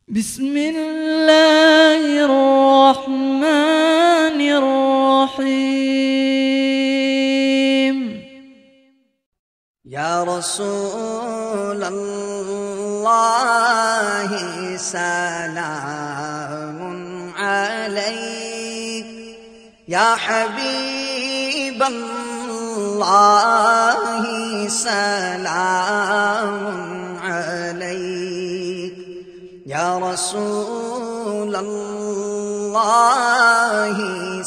بسم الله الرحمن الرحيم يا رسول الله سلام عليك يا حبيب الله سلام عليك يا رسول الله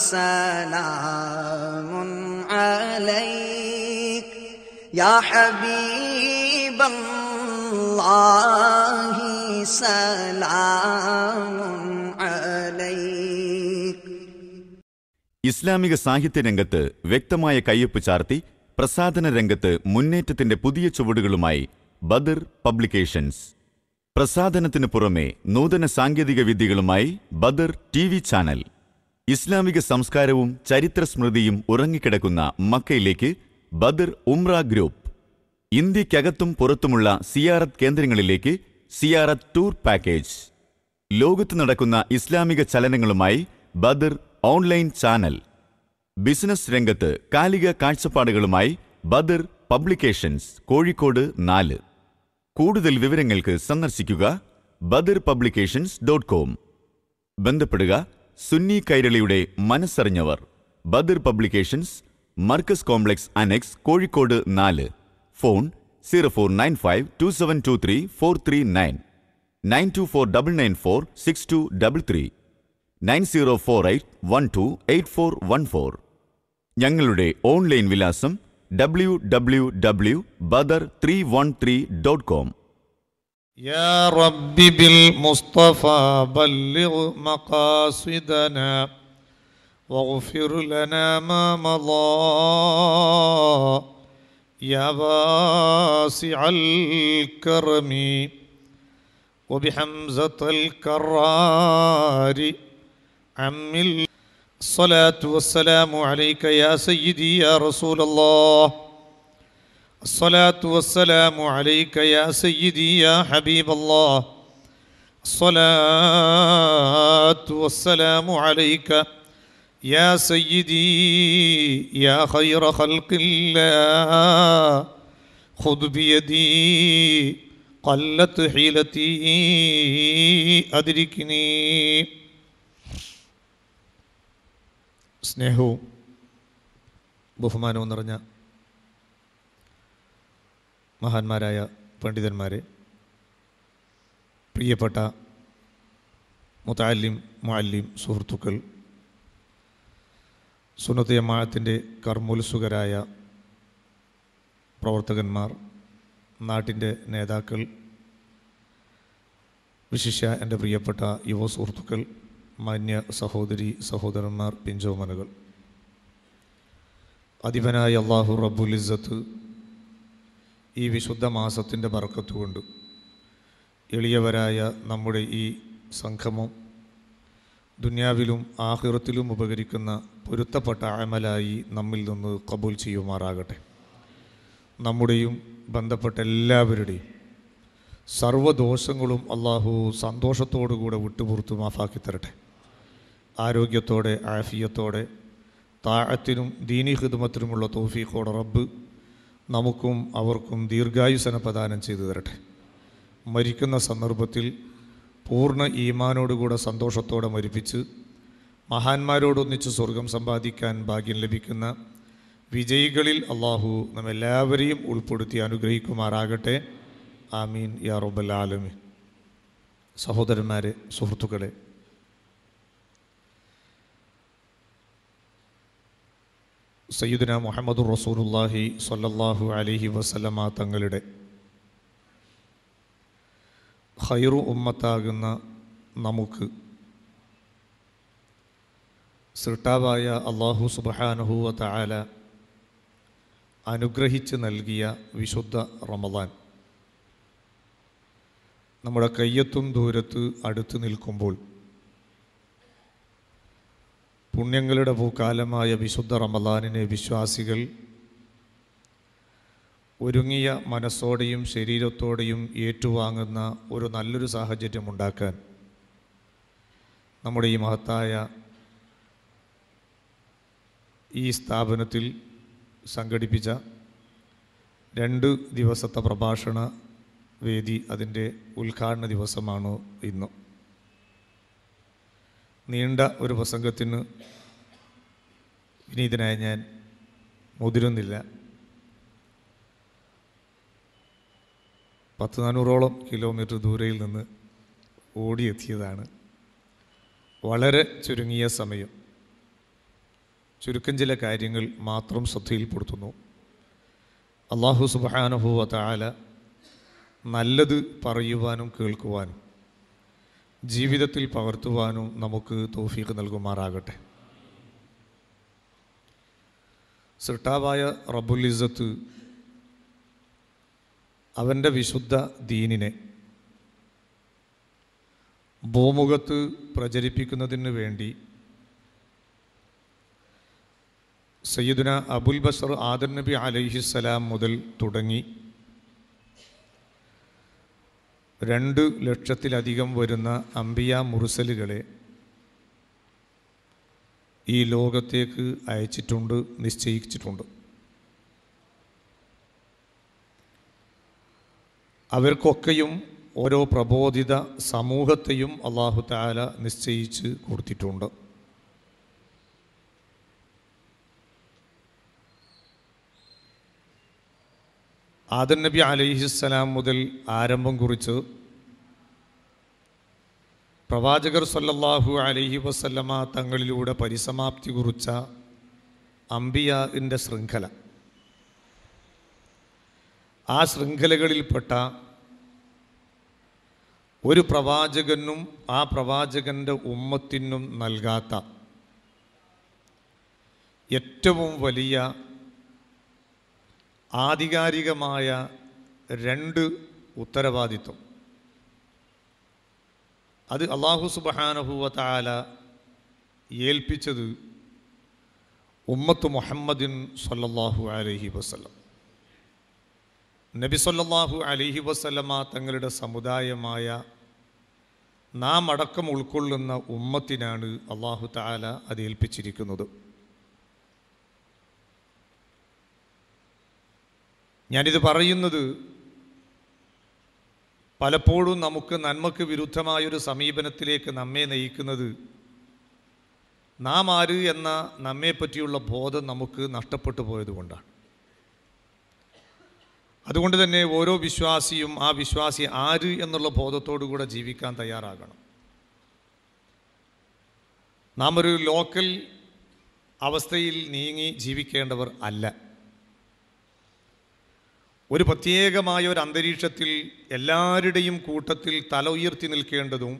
سلام عليك يا حبيب الله سلام عليك ഇസ്ലാമിക സാഹിത്യ രംഗത്ത് വ്യക്തമായ കയ്യൊപ്പ് ചാർത്തി പ്രസാധന രംഗത്ത് മുന്നേറ്റത്തിന്റെ പുതിയ ചുവടുകളുമായി ബദർ പബ്ലിക്കേഷൻസ് പ്രസാധനത്തിന് പുറമെ നൂതന സാങ്കേതിക വിദ്യകളുമായി ബദർ ടി വി ചാനൽ ഇസ്ലാമിക സംസ്കാരവും ചരിത്ര സ്മൃതിയും ഉറങ്ങിക്കിടക്കുന്ന മക്കയിലേക്ക് ബദർ ഉംറ ഗ്രൂപ്പ് ഇന്ത്യക്കകത്തും പുറത്തുമുള്ള സിയാറത്ത് കേന്ദ്രങ്ങളിലേക്ക് സിയാറത്ത് ടൂർ പാക്കേജ് ലോകത്ത് നടക്കുന്ന ഇസ്ലാമിക ചലനങ്ങളുമായി ബദർ ഓൺലൈൻ ചാനൽ ബിസിനസ് രംഗത്ത് കാലിക കാഴ്ചപ്പാടുകളുമായി ബദർ പബ്ലിക്കേഷൻസ് കോഴിക്കോട് നാല് കൂടുതൽ വിവരങ്ങൾക്ക് സന്ദർശിക്കുക ബദർ പബ്ലിക്കേഷൻസ് ഡോട്ട് കോം ബന്ധപ്പെടുക സുന്നി കൈരളിയുടെ മനസ്സറിഞ്ഞവർ Badar publications Markaz complex annexe Kozhikode നാല് phone zero four nine five two seven two three four three nine nine two four double nine four six two double three nine zero four eight one two eight four one four ഞങ്ങളുടെ online വിലാസം W W W Badar three one three dot com يا رب بالمصطفى بلغ مقاصدنا واغفر لنا ما مضى يا واسع الكرم وبحمزة الكرار عم الصلاة والسلام عليك يا سيدي يا رسول الله الصلاة والسلام عليك يا سيدي يا حبيب الله الصلاة والسلام عليك يا سيدي يا خير خلق الله خذ بيدي قلت حيلتي أدركني സ്നേഹവും ബഹുമാനവും നിറഞ്ഞ മഹാന്മാരായ പണ്ഡിതന്മാരെ പ്രിയപ്പെട്ട മുത്താലിം മുഅല്ലിം സുഹൃത്തുക്കൾ സുന്നത്ത് ജമാഅത്തിൻ്റെ കർമ്മോത്സുകരായ പ്രവർത്തകന്മാർ നാട്ടിൻ്റെ നേതാക്കൾ വിശിഷ്യ എൻ്റെ പ്രിയപ്പെട്ട യുവ സുഹൃത്തുക്കൾ മാന്യ സഹോദരി സഹോദരന്മാർ പിഞ്ചോമനകൾ അധിപനായ അള്ളാഹു റബ്ബുൽ ഇസ്സത്ത് ഈ വിശുദ്ധ മാസത്തിൻ്റെ ബർക്കത്തുകൊണ്ട് എളിയവരായ നമ്മുടെ ഈ സംഗമം ദുന്യാവിലും ആഹിറത്തിലും ഉപകരിക്കുന്ന പൊരുത്തപ്പെട്ട അമലായി നമ്മിൽ നിന്ന് കബൂൽ ചെയ്യുമാറാകട്ടെ നമ്മുടെയും ബന്ധപ്പെട്ട എല്ലാവരുടെയും സർവ്വദോഷങ്ങളും അള്ളാഹു സന്തോഷത്തോടുകൂടെ വിട്ടുപുറത്തു മാഫാക്കി തരട്ടെ ആരോഗ്യത്തോടെ ആഫിയത്തോടെ താഴത്തിനും ദീനി ഹിദ്മത്തിനുമുള്ള തോഫീഖോടെ റബ്ബ് നമുക്കും അവർക്കും ദീർഘായുസന പ്രദാനം ചെയ്തു തരട്ടെ മരിക്കുന്ന സന്ദർഭത്തിൽ പൂർണ്ണ ഈമാനോടുകൂടെ സന്തോഷത്തോടെ മരിപ്പിച്ച് മഹാന്മാരോടൊന്നിച്ച് സ്വർഗം സമ്പാദിക്കാൻ ഭാഗ്യം ലഭിക്കുന്ന വിജയികളിൽ അള്ളാഹു നമ്മെല്ലാവരെയും ഉൾപ്പെടുത്തി അനുഗ്രഹിക്കുമാറാകട്ടെ ആമീൻ യാ റബ്ബൽ ആലമീൻ സഹോദരന്മാരെ സുഹൃത്തുക്കളെ സയ്യിദുന മുഹമ്മദ് റസൂലുല്ലാഹി സ്വല്ലല്ലാഹു അലൈഹി വസല്ലമ തങ്ങളുടെ ഖൈറു ഉമ്മത്താകുന്ന നമുക്ക് സൃഷ്ടാവായ അള്ളാഹു സുബഹാനുഹൂവ തആല അനുഗ്രഹിച്ച് നൽകിയ വിശുദ്ധ റമദാൻ നമ്മുടെ കയ്യത്തും ദൂരത്ത് അടുത്ത് നിൽക്കുമ്പോൾ പുണ്യങ്ങളുടെ പൂക്കാലമായ വിശുദ്ധ റമദാനിനെ വിശ്വാസികൾ ഒരുങ്ങിയ മനസ്സോടെയും ശരീരത്തോടെയും ഏറ്റുവാങ്ങുന്ന ഒരു നല്ലൊരു സാഹചര്യം ഉണ്ടാക്കാൻ നമ്മുടെ ഈ മഹത്തായ ഈ സ്ഥാപനത്തിൽ സംഘടിപ്പിച്ച രണ്ട് ദിവസത്തെ പ്രഭാഷണ വേദി അതിൻ്റെ ഉദ്ഘാടന ദിവസമാണ് ഇന്ന് നീണ്ട ഒരു പ്രസംഗത്തിന് വിനീതനായ ഞാൻ മുതിരുന്നില്ല പത്ത് നാനൂറോളം കിലോമീറ്റർ ദൂരയിൽ നിന്ന് ഓടിയെത്തിയതാണ് വളരെ ചുരുങ്ങിയ സമയം ചുരുക്കം ചില കാര്യങ്ങൾ മാത്രം ശ്രദ്ധയിൽപ്പെടുത്തുന്നു അള്ളാഹു സുബാനുഭൂവ താല നല്ലത് പറയുവാനും കേൾക്കുവാനും ജീവിതത്തിൽ പകർത്തുവാനും നമുക്ക് തോഫീക്ക് നൽകുമാറാകട്ടെ സിർട്ടാവായ റബ്ബുൽ ഇസത്ത് അവൻ്റെ വിശുദ്ധ ദീനിനെ ഭൂമുഖത്ത് പ്രചരിപ്പിക്കുന്നതിന് വേണ്ടി സയ്യിദുന അബുൽ ബഷർ ആദർ നബി അലൈഹിസ്സലാം മുതൽ തുടങ്ങി രണ്ട് ലക്ഷത്തിലധികം വരുന്ന അംബിയ മുറുസലുകളെ ഈ ലോകത്തേക്ക് അയച്ചിട്ടുണ്ട് നിശ്ചയിച്ചിട്ടുണ്ട് അവർക്കൊക്കെയും ഓരോ പ്രബോധിത സമൂഹത്തെയും അള്ളാഹു താല നിശ്ചയിച്ച് കൊടുത്തിട്ടുണ്ട് ആദൻ നബി അലൈഹിസ്സലാം മുതൽ ആരംഭം കുറിച്ച് പ്രവാചകർ സല്ലല്ലാഹു അലൈഹി വസല്ലമ തങ്ങളിലൂടെ പരിസമാപ്തി കുറിച്ച അംബിയാവിൻ്റെ ശൃംഖല ആ ശൃംഖലകളിൽപ്പെട്ട ഒരു പ്രവാചകനും ആ പ്രവാചകൻ്റെ ഉമ്മത്തിനും നൽകാത്ത ഏറ്റവും വലിയ ആധികാരികമായ രണ്ട് ഉത്തരവാദിത്വം അത് അള്ളാഹു സുബഹാനഹുവ താല ഏൽപ്പിച്ചത് ഉമ്മത്ത് മുഹമ്മദിൻ സല്ലല്ലാഹു അലൈഹി വസല്ലം നബി സല്ലല്ലാഹു അലൈഹി വസല്ലമ തങ്ങളുടെ സമുദായമായ നാം അടക്കം ഉൾക്കൊള്ളുന്ന ഉമ്മത്തിനാണ് അള്ളാഹു താല അത് ഏൽപ്പിച്ചിരിക്കുന്നത് ഞാനിത് പറയുന്നത് പലപ്പോഴും നമുക്ക് നന്മക്ക് വിരുദ്ധമായൊരു സമീപനത്തിലേക്ക് നമ്മെ നയിക്കുന്നത് നാം ആര് എന്ന നമ്മെപ്പറ്റിയുള്ള ബോധം നമുക്ക് നഷ്ടപ്പെട്ടു പോയതുകൊണ്ടാണ് അതുകൊണ്ട് തന്നെ ഓരോ വിശ്വാസിയും ആ വിശ്വാസി ആര് എന്നുള്ള ബോധത്തോടു കൂടെ ജീവിക്കാൻ തയ്യാറാകണം നാം ഒരു ലോക്കൽ അവസ്ഥയിൽ നീങ്ങി ജീവിക്കേണ്ടവർ അല്ല ഒരു പ്രത്യേകമായ ഒരു അന്തരീക്ഷത്തിൽ എല്ലാവരുടെയും കൂട്ടത്തിൽ തല ഉയർത്തി നിൽക്കേണ്ടതും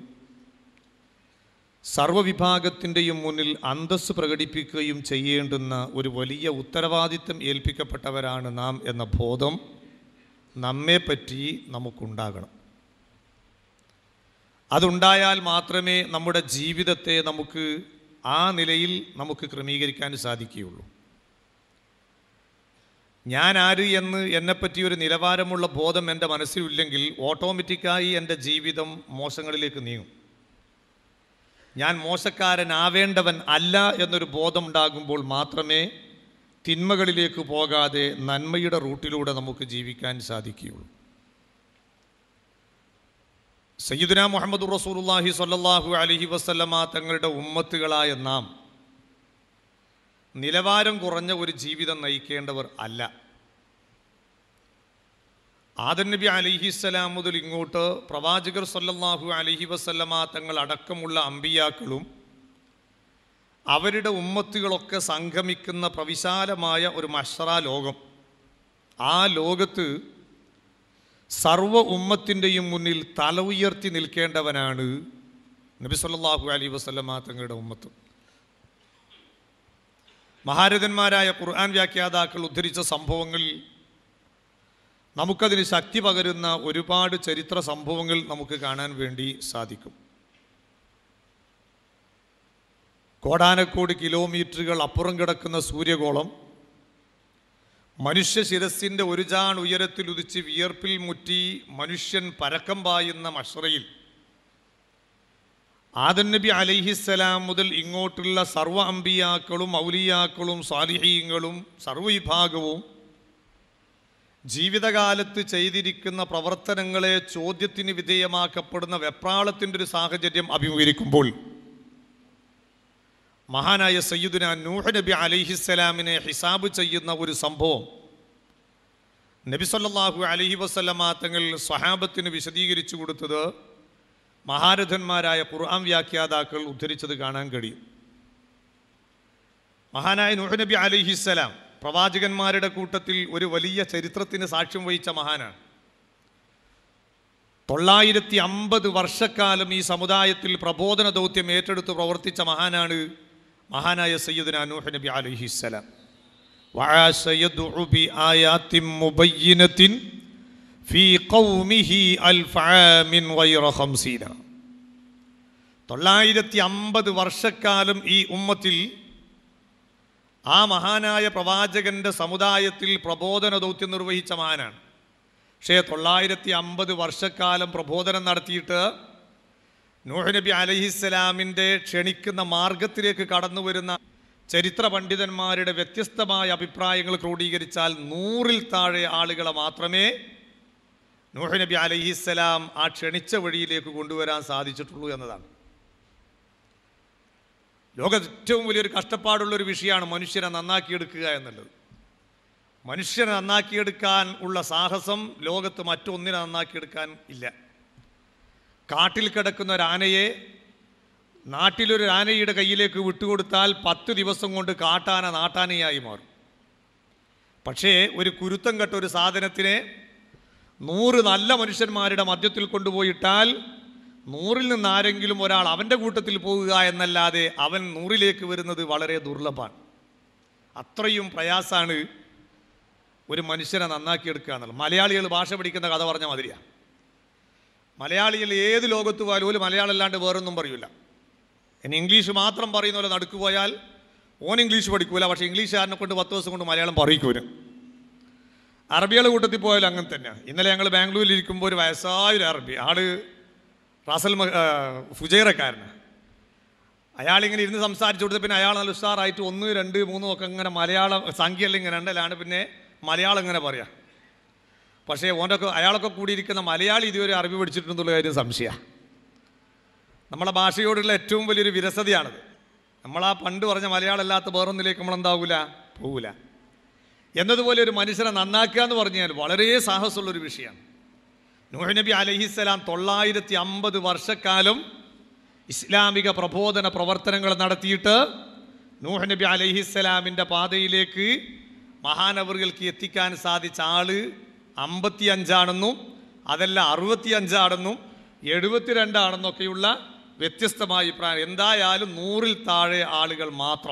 സർവവിഭാഗത്തിൻ്റെയും മുന്നിൽ അന്തസ് പ്രകടിപ്പിക്കുകയും ചെയ്യേണ്ടുന്ന ഒരു വലിയ ഉത്തരവാദിത്തം ഏൽപ്പിക്കപ്പെട്ടവരാണ് നാം എന്ന ബോധം നമ്മെപ്പറ്റി നമുക്കുണ്ടാകണം അതുണ്ടായാൽ മാത്രമേ നമ്മുടെ ജീവിതത്തെ നമുക്ക് ആ നിലയിൽ നമുക്ക് ക്രമീകരിക്കാൻ സാധിക്കുകയുള്ളൂ ഞാൻ ആര് എന്ന് എന്നെപ്പറ്റി ഒരു നിലവാരമുള്ള ബോധം എൻ്റെ മനസ്സിലില്ലെങ്കിൽ ഓട്ടോമാറ്റിക്കായി എൻ്റെ ജീവിതം മോശങ്ങളിലേക്ക് നീങ്ങും ഞാൻ മോശക്കാരനാവേണ്ടവൻ അല്ല എന്നൊരു ബോധം ഉണ്ടാകുമ്പോൾ മാത്രമേ തിന്മകളിലേക്ക് പോകാതെ നന്മയുടെ റൂട്ടിലൂടെ നമുക്ക് ജീവിക്കാൻ സാധിക്കുകയുള്ളൂ സയ്യിദുന മുഹമ്മദ് റസൂലുള്ളാഹി സ്വല്ലല്ലാഹു അലൈഹി വസല്ലമ തങ്ങളുടെ ഉമ്മത്തുകളായ നാം നിലവാരം കുറഞ്ഞ ഒരു ജീവിതം നയിക്കേണ്ടവർ അല്ല ആദൻ നബി അലിഹിസ്സലാം മുതൽ ഇങ്ങോട്ട് പ്രവാചകർ സല്ലല്ലാഹു അലൈഹി വസല്ലമ തങ്ങൾ അടക്കമുള്ള അമ്പിയാക്കളും അവരുടെ ഉമ്മത്തുകളൊക്കെ സംഗമിക്കുന്ന പ്രവിശാലമായ ഒരു മഷറ ലോകം ആ ലോകത്ത് സർവ ഉമ്മത്തിൻ്റെയും മുന്നിൽ തല ഉയർത്തി നിൽക്കേണ്ടവനാണ് നബി സല്ലല്ലാഹു അലൈഹി വസല്ലമ തങ്ങളുടെ ഉമ്മത്ത് മഹാരഥന്മാരായ ഖുർആൻ വ്യാഖ്യാതാക്കൾ ഉദ്ധരിച്ച സംഭവങ്ങളിൽ നമുക്കതിന് ശക്തി പകരുന്ന ഒരുപാട് ചരിത്ര സംഭവങ്ങൾ നമുക്ക് കാണാൻ വേണ്ടി സാധിക്കും കോടാനക്കോടി കിലോമീറ്ററുകൾ അപ്പുറം കിടക്കുന്ന സൂര്യഗോളം മനുഷ്യ ശിരസിൻ്റെ ഒരു ജാൺ ഉയരത്തിൽ ഉദിച്ച് വിയർപ്പിൽ മുറ്റി മനുഷ്യൻ പരക്കം പായുന്ന മഷറയിൽ ആദൻ നബി അലൈഹിസ്സലാം മുതൽ ഇങ്ങോട്ടുള്ള സർവ്വ അമ്പിയാക്കളും ഔലിയാക്കളും സ്വാലിഹീങ്ങളും സർവ്വവിഭാഗവും ജീവിതകാലത്ത് ചെയ്തിരിക്കുന്ന പ്രവർത്തനങ്ങളെ ചോദ്യത്തിന് വിധേയമാക്കപ്പെടുന്ന വെപ്രാളത്തിൻ്റെ ഒരു സാഹചര്യം അഭിമുഖീകരിക്കുമ്പോൾ മഹാനായ സയ്യിദുന നൂഹ് നബി അലൈഹിസ്സലാമിനെ ഹിസാബ് ചെയ്യുന്ന ഒരു സംഭവം നബി സല്ലല്ലാഹു അലൈഹി വസല്ലമ തങ്ങൾ സ്വഹാബത്തിന് വിശദീകരിച്ചു കൊടുത്തത് മഹാരഥന്മാരായ ഖുർആൻ വ്യാഖ്യാതാക്കൾ ഉദ്ധരിച്ചത് കാണാൻ കഴിയും മഹാനായ നൂഹ് നബി അലൈഹിസ്സലാം പ്രവാചകന്മാരുടെ കൂട്ടത്തിൽ ഒരു വലിയ ചരിത്രത്തിന് സാക്ഷ്യം വഹിച്ച മഹാനാണ് തൊള്ളായിരത്തി അമ്പത് വർഷക്കാലം ഈ സമുദായത്തിൽ പ്രബോധന ദൗത്യം ഏറ്റെടുത്ത് പ്രവർത്തിച്ച മഹാനാണ് മഹാനായ സയ്യിദുന നൂഹ് നബി അലൈഹിസ്സലാം وعاش يدعو بآيات مبينة في قومه ألف عام غير خمسين തൊള്ളായിരത്തി അമ്പത് വർഷക്കാലം ഈ ഉമ്മത്തിൽ ആ മഹാനായ പ്രവാചകന്റെ സമുദായത്തിൽ പ്രബോധന ദൗത്യം നിർവഹിച്ച മഹാനാണ് പക്ഷേ തൊള്ളായിരത്തി അമ്പത് വർഷക്കാലം പ്രബോധനം നടത്തിയിട്ട് നൂഹ് നബി അലഹിസ്സലാമിൻ്റെ ക്ഷണിക്കുന്ന മാർഗത്തിലേക്ക് കടന്നു വരുന്ന ചരിത്ര പണ്ഡിതന്മാരുടെ വ്യത്യസ്തമായ അഭിപ്രായങ്ങൾ ക്രോഡീകരിച്ചാൽ നൂറിൽ താഴെ ആളുകളെ മാത്രമേ നൂഹ് നബി അലഹിസ്സലാം ആ ക്ഷണിച്ച വഴിയിലേക്ക് കൊണ്ടുവരാൻ സാധിച്ചിട്ടുള്ളൂ എന്നതാണ് ലോകത്ത് ഏറ്റവും വലിയൊരു കഷ്ടപ്പാടുള്ള ഒരു വിഷയമാണ് മനുഷ്യനെ നന്നാക്കിയെടുക്കുക എന്നുള്ളത് മനുഷ്യനെ നന്നാക്കിയെടുക്കാൻ ഉള്ള സാഹസം ലോകത്ത് മറ്റൊന്നിനെ നന്നാക്കിയെടുക്കാൻ ഇല്ല കാട്ടിൽ കിടക്കുന്ന ഒരു ആനയെ നാട്ടിലൊരു ആനയുടെ കയ്യിലേക്ക് വിട്ടുകൊടുത്താൽ പത്ത് ദിവസം കൊണ്ട് കാട്ടാന നാട്ടാനയായി മാറും പക്ഷേ ഒരു കുരുത്തം കെട്ട ഒരു സാധനത്തിനെ നൂറ് നല്ല മനുഷ്യന്മാരുടെ മധ്യത്തിൽ കൊണ്ടുപോയിട്ടാൽ നൂറിൽ നിന്ന് ആരെങ്കിലും ഒരാൾ അവൻ്റെ കൂട്ടത്തിൽ പോകുക എന്നല്ലാതെ അവൻ നൂറിലേക്ക് വരുന്നത് വളരെ ദുർലഭമാണ് അത്രയും പ്രയാസാണ് ഒരു മനുഷ്യനെ നന്നാക്കിയെടുക്കുക എന്നുള്ളത് മലയാളികൾ ഭാഷ പഠിക്കുന്ന കഥ പറഞ്ഞ മാതിരിയാണ് മലയാളികൾ ഏത് ലോകത്ത് പോയാലും ഒരു മലയാളം അല്ലാണ്ട് വേറൊന്നും പറയൂല ഇനി ഇംഗ്ലീഷ് മാത്രം പറയുന്ന പോലെ നടുക്ക് പോയാൽ ഓൻ ഇംഗ്ലീഷ് പഠിക്കൂല പക്ഷേ ഇംഗ്ലീഷുകാരനെ കൊണ്ട് പത്ത് ദിവസം കൊണ്ട് മലയാളം പറയിക്കൂരും അറബികളുടെ കൂട്ടത്തിൽ പോയാലും അങ്ങനെ തന്നെ ഇന്നലെ ഞങ്ങൾ ബാംഗ്ലൂരിൽ ഇരിക്കുമ്പോൾ ഒരു വയസ്സായ ഒരു അറബി ആള് റാസൽ മ- ആ, ഫുജൈറക്കാരന് അയാളിങ്ങനെ ഇരുന്ന് സംസാരിച്ചു കൊടുത്ത് പിന്നെ അയാൾ നല്ല ഉഷാറായിട്ട് ഒന്ന് രണ്ട് മൂന്നും ഒക്കെ ഇങ്ങനെ മലയാളം സംഖ്യയെല്ലാം ഇങ്ങനെ രണ്ടല്ലാണ് പിന്നെ മലയാളം ഇങ്ങനെ പറയാം പക്ഷേ ഓൻ്റെ അയാളൊക്കെ കൂടിയിരിക്കുന്ന മലയാളി ഇതുവരെ അറബി പഠിച്ചിട്ടുണ്ടെന്നുള്ള കാര്യം സംശയമാണ് നമ്മളെ ഭാഷയോടുള്ള ഏറ്റവും വലിയൊരു വിരസതയാണത് നമ്മൾ ആ പണ്ട് പറഞ്ഞ മലയാളം അല്ലാത്ത വേറൊന്നിലേക്ക് നമ്മൾ എന്താവൂല പോകൂല എന്നതുപോലെ ഒരു മനുഷ്യനെ നന്നാക്കുക എന്ന് പറഞ്ഞാൽ വളരെ സാഹസമുള്ളൊരു വിഷയമാണ് നൂഹ് നബി അലഹിസ്സലാം തൊള്ളായിരത്തി അമ്പത് വർഷക്കാലം ഇസ്ലാമിക പ്രബോധന പ്രവർത്തനങ്ങൾ നടത്തിയിട്ട് നൂഹ് നബി അലഹിസ്സലാമിൻ്റെ പാതയിലേക്ക് മഹാനവറുകൾക്ക് എത്തിക്കാൻ സാധിച്ച ആള് അമ്പത്തി അഞ്ചാണെന്നും അതല്ല അറുപത്തി അഞ്ചാണെന്നും എഴുപത്തിരണ്ടാണെന്നൊക്കെയുള്ള വ്യത്യസ്തമായ അഭിപ്രായം എന്തായാലും നൂറിൽ താഴെ ആളുകൾ മാത്രം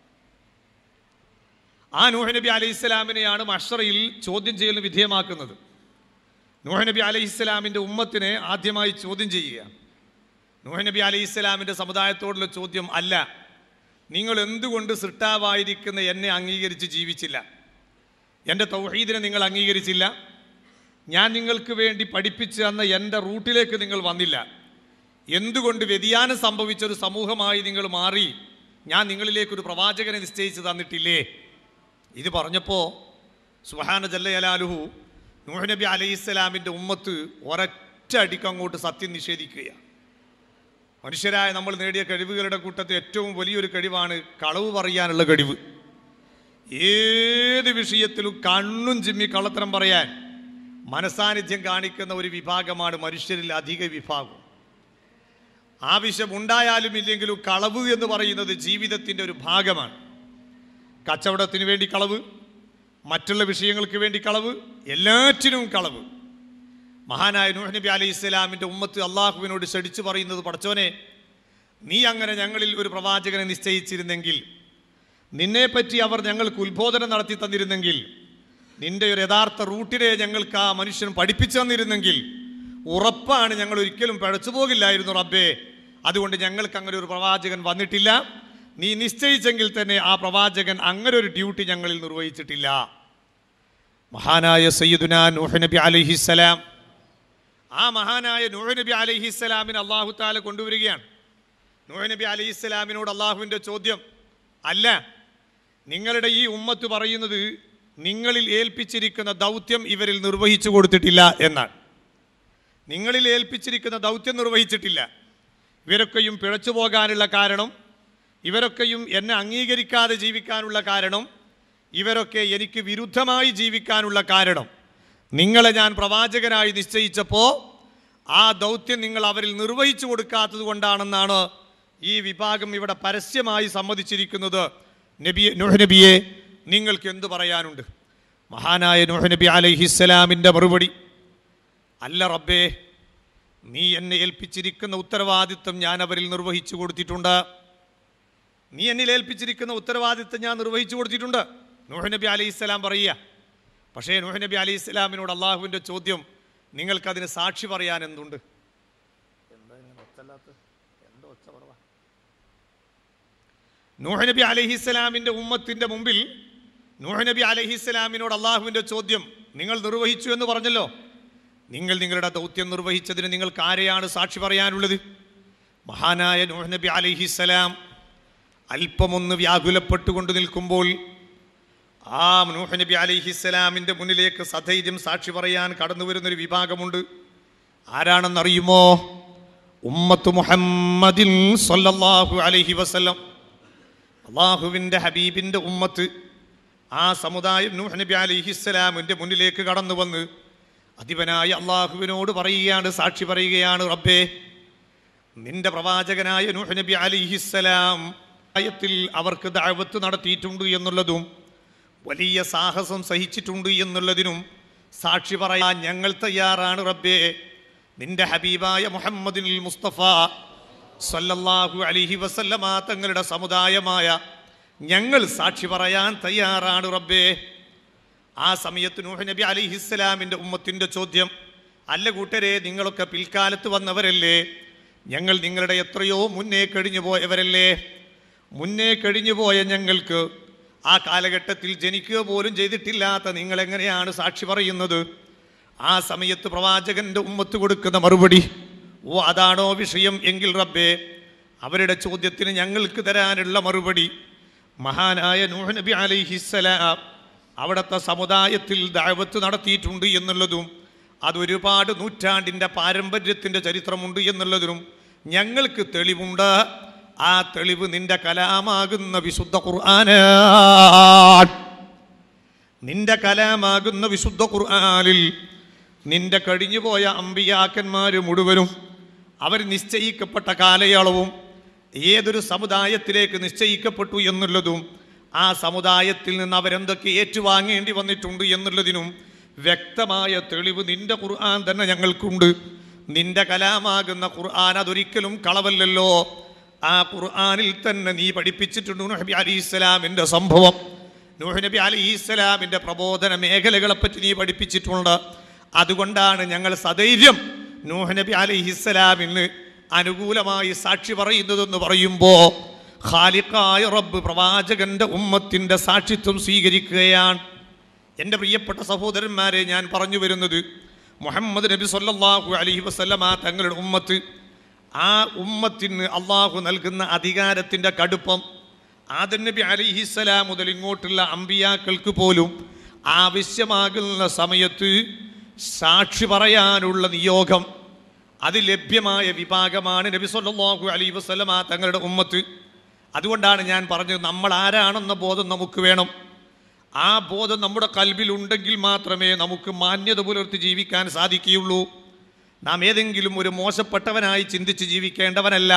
ആ നൂഹ് നബി അലൈഹി ഇസ്ലാമിനെയാണ് മഷറയിൽ ചോദ്യം ചെയ്യലിന് വിധേയമാക്കുന്നത് നൂഹ് നബി അലൈഹി ഇസ്ലാമിൻ്റെ ഉമ്മത്തിനെ ആദ്യമായി ചോദ്യം ചെയ്യുക നൂഹ് നബി അലൈഹി ഇസ്ലാമിൻ്റെ സമുദായത്തോടുള്ള ചോദ്യം അല്ല നിങ്ങൾ എന്തുകൊണ്ട് സൃഷ്ടാവായിരിക്കുന്ന എന്നെ അംഗീകരിച്ച് ജീവിച്ചില്ല എൻ്റെ തൗഹീദിനെ നിങ്ങൾ അംഗീകരിച്ചില്ല ഞാൻ നിങ്ങൾക്ക് വേണ്ടി പഠിപ്പിച്ചു തന്ന എൻ്റെ റൂട്ടിലേക്ക് നിങ്ങൾ വന്നില്ല എന്തുകൊണ്ട് വ്യതിയാനം സംഭവിച്ച ഒരു സമൂഹമായി നിങ്ങൾ മാറി ഞാൻ നിങ്ങളിലേക്കൊരു പ്രവാചകനെ നിശ്ചയിച്ച് തന്നിട്ടില്ലേ ഇത് പറഞ്ഞപ്പോൾ സുഹാന ജല്ലയലാലുഹു നൂഹ് നബി അലൈഹിസ്സലാമിൻ്റെ ഉമ്മത്ത് ഒരൊറ്റ അടിക്ക് അങ്ങോട്ട് സത്യം നിഷേധിക്കുകയാണ് മനുഷ്യരായ നമ്മൾ നേടിയ കഴിവുകളുടെ കൂട്ടത്തിൽ ഏറ്റവും വലിയൊരു കഴിവാണ് കളവ് പറയാനുള്ള കഴിവ് ഏത് വിഷയത്തിലും കണ്ണും ചിമ്മി കള്ളത്തരം പറയാൻ മനസാന്നിധ്യം കാണിക്കുന്ന ഒരു വിഭാഗമാണ് മനുഷ്യരിൽ അധിക വിഭാഗം ആവശ്യമുണ്ടായാലും ഇല്ലെങ്കിലും കളവ് എന്ന് പറയുന്നത് ജീവിതത്തിൻ്റെ ഒരു ഭാഗമാണ് കച്ചവടത്തിന് വേണ്ടി കളവ് മറ്റുള്ള വിഷയങ്ങൾക്ക് വേണ്ടി കളവ് എല്ലാറ്റിനും കളവ് മഹാനായ നൂഹ് നബി അലൈഹി ഇസ്ലാമിൻ്റെ ഉമ്മത്ത് അള്ളാഹുവിനോട് ശടിച്ചു പറയുന്നത് പടച്ചോനെ നീ അങ്ങനെ ഞങ്ങളിൽ ഒരു പ്രവാചകനെ നിശ്ചയിച്ചിരുന്നെങ്കിൽ നിന്നെപ്പറ്റി അവർ ഞങ്ങൾക്ക് ഉത്ബോധനം നടത്തി തന്നിരുന്നെങ്കിൽ നിന്റെ ഒരു യഥാർത്ഥ റൂട്ടിനെ ഞങ്ങൾക്ക് ആ മനുഷ്യൻ പഠിപ്പിച്ചു തന്നിരുന്നെങ്കിൽ ഉറപ്പാണ് ഞങ്ങൾ ഒരിക്കലും പഴച്ചു പോകില്ലായിരുന്നു റബ്ബേ അതുകൊണ്ട് ഞങ്ങൾക്ക് അങ്ങനെ ഒരു പ്രവാചകൻ വന്നിട്ടില്ല നീ നിശ്ചയിച്ചെങ്കിൽ തന്നെ ആ പ്രവാചകൻ അങ്ങനെ ഒരു ഡ്യൂട്ടി ഞങ്ങളിൽ നിർവഹിച്ചിട്ടില്ല മഹാനായ സയ്യിദുന നൂഹ് നബി അലൈഹിസ്സലാം ആ മഹാനായ നൂഹ് നബി അലൈഹിസ്സലാമിനെ അള്ളാഹു താല കൊണ്ടുവരികയാണ് നൂഹ് നബി അലൈഹിസ്സലാമിനോട് അള്ളാഹുവിൻ്റെ ചോദ്യം അല്ല നിങ്ങളുടെ ഈ ഉമ്മത്ത് പറയുന്നത് നിങ്ങളിൽ ഏൽപ്പിച്ചിരിക്കുന്ന ദൗത്യം ഇവരിൽ നിർവഹിച്ചു കൊടുത്തിട്ടില്ല എന്നാണ് നിങ്ങളിൽ ഏൽപ്പിച്ചിരിക്കുന്ന ദൗത്യം നിർവഹിച്ചിട്ടില്ല ഇവരൊക്കെയും പിഴച്ചു പോകാനുള്ള കാരണം ഇവരൊക്കെയും എന്നെ അംഗീകരിക്കാതെ ജീവിക്കാനുള്ള കാരണം ഇവരൊക്കെ എനിക്ക് വിരുദ്ധമായി ജീവിക്കാനുള്ള കാരണം നിങ്ങളെ ഞാൻ പ്രവാചകനായി നിശ്ചയിച്ചപ്പോൾ ആ ദൗത്യം നിങ്ങൾ അവരിൽ നിർവഹിച്ചു കൊടുക്കാത്തത് കൊണ്ടാണെന്നാണ് ഈ വിഭാഗം ഇവിടെ പരസ്യമായി സമ്മതിച്ചിരിക്കുന്നത് നബി നൂഹ് നബിയെ നിങ്ങൾക്ക് എന്തു പറയാനുണ്ട് മഹാനായ നൂഹ് നബി അലൈഹിസ്സലാമിൻ്റെ മറുപടി അല്ല റബ്ബേ നീ എന്നെ ഏൽപ്പിച്ചിരിക്കുന്ന ഉത്തരവാദിത്വം ഞാൻ അവരിൽ നിർവഹിച്ചു കൊടുത്തിട്ടുണ്ട് നീ എന്നിൽ ഏൽപ്പിച്ചിരിക്കുന്ന ഉത്തരവാദിത്വം ഞാൻ നിർവഹിച്ചു കൊടുത്തിട്ടുണ്ട് നൂഹ് നബി അലൈഹി ഇസ്ലാം പറയുക പക്ഷേ നൂഹ് നബി അലൈഹി ഇസ്ലാമിനോട് അള്ളാഹുവിൻ്റെ ചോദ്യം നിങ്ങൾക്കതിന് സാക്ഷി പറയാൻ എന്തുണ്ട് നൂഹ് നബി അലൈഹി ഇസ്ലാമിൻ്റെ ഉമ്മത്തിൻ്റെ മുമ്പിൽ നൂഹ് നബി അലൈഹി ഇസ്ലാമിനോട് അള്ളാഹുവിൻ്റെ ചോദ്യം നിങ്ങൾ നിർവഹിച്ചു എന്ന് പറഞ്ഞല്ലോ നിങ്ങൾ നിങ്ങളുടെ ദൗത്യം നിർവഹിച്ചതിന് നിങ്ങൾക്ക് ആരെയാണ് സാക്ഷി പറയാനുള്ളത് മഹാനായ നൂഹ് നബി അലൈഹിസ്സലാം അല്പമൊന്ന് വ്യാകുലപ്പെട്ടുകൊണ്ട് നിൽക്കുമ്പോൾ ആ നൂഹ് നബി അലൈഹിസ്സലാമിൻ്റെ മുന്നിലേക്ക് സധൈര്യം സാക്ഷി പറയാൻ കടന്നു വരുന്നൊരു വിഭാഗമുണ്ട് ആരാണെന്നറിയുമോ ഉമ്മത്ത് മുഹമ്മദിൻ സല്ലല്ലാഹു അലൈഹി വസല്ലം അള്ളാഹുവിൻ്റെ ഹബീബിൻ്റെ ഉമ്മത്ത് ആ സമുദായം നൂഹ് നബി അലിഹിസ്സലാമിൻ്റെ മുന്നിലേക്ക് കടന്നു വന്ന് അധിപനായ അള്ളാഹുവിനോട് പറയുകയാണ് സാക്ഷി പറയുകയാണ് റബ്ബേ നിന്റെ പ്രവാചകനായ നൂഹ് നബി അലിഹിസ്സലാം ആയത്തിൽ അവർക്ക് ദഅവത്ത് നടത്തിയിട്ടുണ്ട് എന്നുള്ളതും വലിയ സാഹസം സഹിച്ചിട്ടുണ്ട് എന്നുള്ളതിനും സാക്ഷി പറയാൻ ഞങ്ങൾ തയ്യാറാണ് റബ്ബേ നിന്റെ ഹബീബായ മുഹമ്മദിൻ മുസ്തഫ സല്ലല്ലാഹു അലിഹി വസല്ലമ തങ്ങളുടെ സമുദായമായ ഞങ്ങൾ സാക്ഷി പറയാൻ തയ്യാറാണ് റബ്ബേ ആ സമയത്ത് നൂഹ് നബി അലിഹിസ്സലാമിൻ്റെ ഉമ്മത്തിൻ്റെ ചോദ്യം അല്ല കൂട്ടരെ നിങ്ങളൊക്കെ പിൽക്കാലത്ത് വന്നവരല്ലേ ഞങ്ങൾ നിങ്ങളുടെ എത്രയോ മുന്നേ കഴിഞ്ഞു പോയവരല്ലേ മുന്നേ കഴിഞ്ഞു പോയ ഞങ്ങൾക്ക് ആ കാലഘട്ടത്തിൽ ജനിക്കുക പോലും ചെയ്തിട്ടില്ലാത്ത നിങ്ങൾ എങ്ങനെയാണ് സാക്ഷി പറയുന്നത് ആ സമയത്ത് പ്രവാചകന്റെ ഉമ്മത്ത് കൊടുക്കുന്ന മറുപടി ഓ അതാണോ വിഷയം എങ്കിൽ റബ്ബേ അവരുടെ ചോദ്യത്തിന് ഞങ്ങൾക്ക് തരാനുള്ള മറുപടി മഹാനായ നൂഹ് നബി അലൈഹിസ്സലാം അവിടുത്തെ സമുദായത്തിൽ ദഅവത്ത് നടത്തിയിട്ടുണ്ട് എന്നുള്ളതും അതൊരുപാട് നൂറ്റാണ്ടിൻ്റെ പാരമ്പര്യത്തിൻ്റെ ചരിത്രമുണ്ട് എന്നുള്ളതിനും ഞങ്ങൾക്ക് തെളിവുണ്ട് ആ തെളിവ് നിന്റെ കലാമാകുന്ന വിശുദ്ധ ഖുർആനാണ് നിന്റെ കലാമാകുന്ന വിശുദ്ധ ഖുർആനിൽ നിന്റെ കഴിഞ്ഞുപോയ അമ്പിയാക്കന്മാർ മുഴുവനും അവർ നിശ്ചയിക്കപ്പെട്ട കാലയളവും ഏതൊരു സമുദായത്തിലേക്ക് നിശ്ചയിക്കപ്പെട്ടു എന്നുള്ളതും ആ സമുദായത്തിൽ നിന്ന് അവരെന്തൊക്കെ ഏറ്റുവാങ്ങേണ്ടി വന്നിട്ടുണ്ട് എന്നുള്ളതിനും വ്യക്തമായ തെളിവ് നിന്റെ ഖുർആൻ തന്നെ ഞങ്ങൾക്കുണ്ട് നിന്റെ കലാമാകുന്ന ഖുർആൻ അതൊരിക്കലും കളവല്ലല്ലോ ആ ഖുർആനിൽ തന്നെ നീ പഠിപ്പിച്ചിട്ടുണ്ട് നൂഹ് നബി അലി ഇസ്ലാമിൻ്റെ സംഭവം നൂഹ് നബി അലി ഇസ്ലാമിൻ്റെ പ്രബോധന മേഖലകളെപ്പറ്റി നീ പഠിപ്പിച്ചിട്ടുണ്ട് അതുകൊണ്ടാണ് ഞങ്ങൾ സധൈര്യം നൂഹ് നബി അലി ഇസ്ലാമിന് അനുകൂലമായി സാക്ഷി പറയുന്നതെന്ന് പറയുമ്പോൾ ഖാലിഖായ റബ്ബ് പ്രവാചകന്റെ ഉമ്മത്തിൻ്റെ സാക്ഷിത്വം സ്വീകരിക്കുകയാണ് എൻ്റെ പ്രിയപ്പെട്ട സഹോദരന്മാരെ ഞാൻ പറഞ്ഞു വരുന്നത് മുഹമ്മദ് നബി സല്ലല്ലാഹു അലൈഹി വസല്ലമ തങ്ങളുടെ ഉമ്മത്ത് ആ ഉമ്മത്തിന് അള്ളാഹു നൽകുന്ന അധികാരത്തിൻ്റെ കടുപ്പം ആദൻ നബി അലിഹിസ്സലാം മുതൽ ഇങ്ങോട്ടുള്ള അമ്പിയാക്കൾക്ക് പോലും ആവശ്യമാകുന്ന സമയത്ത് സാക്ഷി പറയാനുള്ള നിയോഗം അത് ലഭ്യമായ വിഭാഗമാണ് നബി സല്ലല്ലാഹു അലൈഹി വസല്ലമ തങ്ങളുടെ ഉമ്മത്ത് അതുകൊണ്ടാണ് ഞാൻ പറഞ്ഞത് നമ്മൾ ആരാണെന്ന ബോധം നമുക്ക് വേണം ആ ബോധം നമ്മുടെ കൽബിൽ ഉണ്ടെങ്കിൽ മാത്രമേ നമുക്ക് മാന്യത പുലർത്തി ജീവിക്കാൻ സാധിക്കുകയുള്ളൂ നാം ഏതെങ്കിലും ഒരു മോശപ്പെട്ടവനായി ചിന്തിച്ച് ജീവിക്കേണ്ടവനല്ല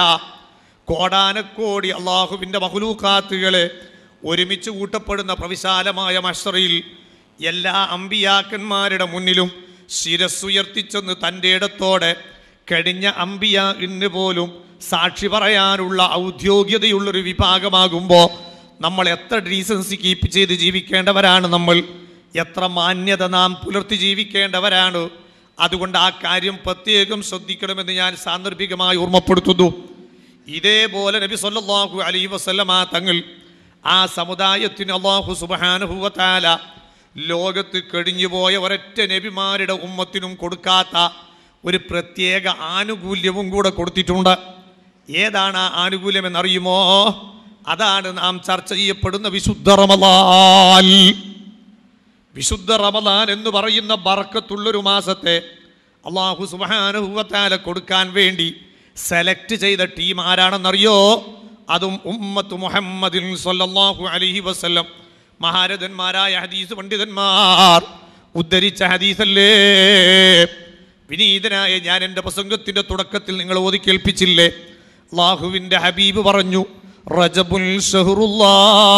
കോടാനക്കോടി അള്ളാഹുവിൻ്റെ മഹുലൂക്കാത്തുകളെ ഒരുമിച്ച് കൂട്ടപ്പെടുന്ന പ്രവിശാലമായ മഷറയിൽ എല്ലാ അമ്പിയാക്കന്മാരുടെ മുന്നിലും ശിരസ്സുയർത്തിച്ചെന്ന് തൻ്റെ ഇടത്തോടെ കഴിഞ്ഞ അമ്പിയ ഇന്ന് പോലും സാക്ഷി പറയാനുള്ള ഔദ്യോഗികതയുള്ളൊരു വിഭാഗമാകുമ്പോൾ നമ്മൾ എത്ര ഡീസൻസി കീപ്പ് ചെയ്ത് ജീവിക്കേണ്ടവരാണ് നമ്മൾ എത്ര മാന്യത നാം പുലർത്തി ജീവിക്കേണ്ടവരാണ് അതുകൊണ്ട് ആ കാര്യം പ്രത്യേകം ശ്രദ്ധിക്കണമെന്ന് ഞാൻ സാന്ദർഭികമായി ഓർമ്മപ്പെടുത്തുന്നു ഇതേപോലെ നബി സല്ലല്ലാഹു അലൈഹി വസല്ലമ തങ്ങൾ ആ സമുദായത്തിന് അള്ളാഹു സുബ്ഹാനഹു വതആല ലോകത്ത് കഴിഞ്ഞുപോയ ഒരൊറ്റ നബിമാരുടെ ഉമ്മത്തിനും കൊടുക്കാത്ത ഒരു പ്രത്യേക ആനുകൂല്യവും കൂടെ കൊടുത്തിട്ടുണ്ട് ഏതാണ് ആ ആനുകൂല്യം എന്നറിയുമോ അതാണ് നാം ചർച്ച ചെയ്യപ്പെടുന്ന വിശുദ്ധ റമലാൽ വിശുദ്ധ റമദാൻ എന്ന് പറയുന്ന ബർക്കത്തുള്ളൊരു മാസത്തെ അള്ളാഹു സുബാനുഭവത്താല കൊടുക്കാൻ വേണ്ടി സെലക്ട് ചെയ്ത ടീം ആരാണെന്നറിയോ അതും ഉമ്മത്ത് മുഹമ്മദിൻ സല്ലല്ലാഹു അലൈഹി വസല്ലം മഹാരഥന്മാരായ ഹദീസ് പണ്ഡിതന്മാർ ഉദ്ധരിച്ച ഹദീസല്ലേ വിനീതനായ ഞാൻ എൻ്റെ പ്രസംഗത്തിൻ്റെ തുടക്കത്തിൽ നിങ്ങൾ ഓതി കേൾപ്പിച്ചില്ലേ അള്ളാഹുവിൻ്റെ ഹബീബ് പറഞ്ഞു റജബുൽ ഷഹറുല്ലാ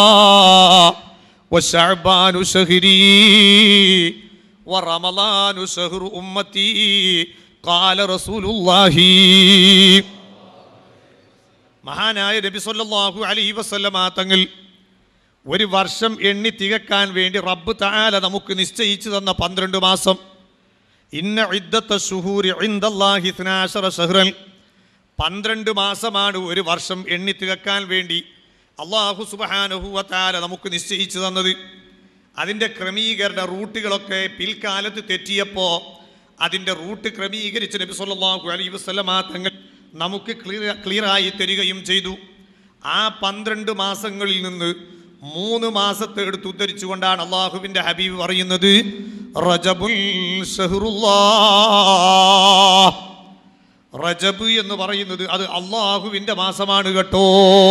وشعبان شهري ورمضان شهر أمتي قال رسول الله മഹാനായ നബി സല്ലല്ലാഹു അലൈഹി വസല്ലമ തങ്ങൾ ഒരു വർഷം എണ്ണി തികക്കാൻ വേണ്ടി റബ്ബ് തആല നമുക്ക് നിശ്ചയിച്ചു തന്ന പന്ത്രണ്ട് മാസം ഇന്ന ഇദ്ദത്ത ഷുഹൂരി ഇൻദല്ലാഹി ഇത്നാശറ ഷഹ്റൻ പന്ത്രണ്ട് മാസമാണ് ഒരു വർഷം എണ്ണി തികക്കാൻ വേണ്ടി അള്ളാഹു സുബഹാനുഹുവത്താല നമുക്ക് നിശ്ചയിച്ചു തന്നത് അതിൻ്റെ ക്രമീകരണ റൂട്ടുകളൊക്കെ പിൽക്കാലത്ത് തെറ്റിയപ്പോൾ അതിൻ്റെ റൂട്ട് ക്രമീകരിച്ച് നബി സല്ലല്ലാഹു അലൈഹി വസല്ലമ തങ്ങൾ നമുക്ക് ക്ലിയർ ക്ലിയറായി തരികയും ചെയ്തു ആ പന്ത്രണ്ട് മാസങ്ങളിൽ നിന്ന് മൂന്ന് മാസത്തെ എടുത്ത് ഉദ്ധരിച്ചുകൊണ്ടാണ് അള്ളാഹുവിൻ്റെ ഹബീബ് പറയുന്നത് റജബുൽ ഷഹറുല്ലാ റജബ് എന്ന് പറയുന്നത് അത് അള്ളാഹുവിൻ്റെ മാസമാണ് കേട്ടോ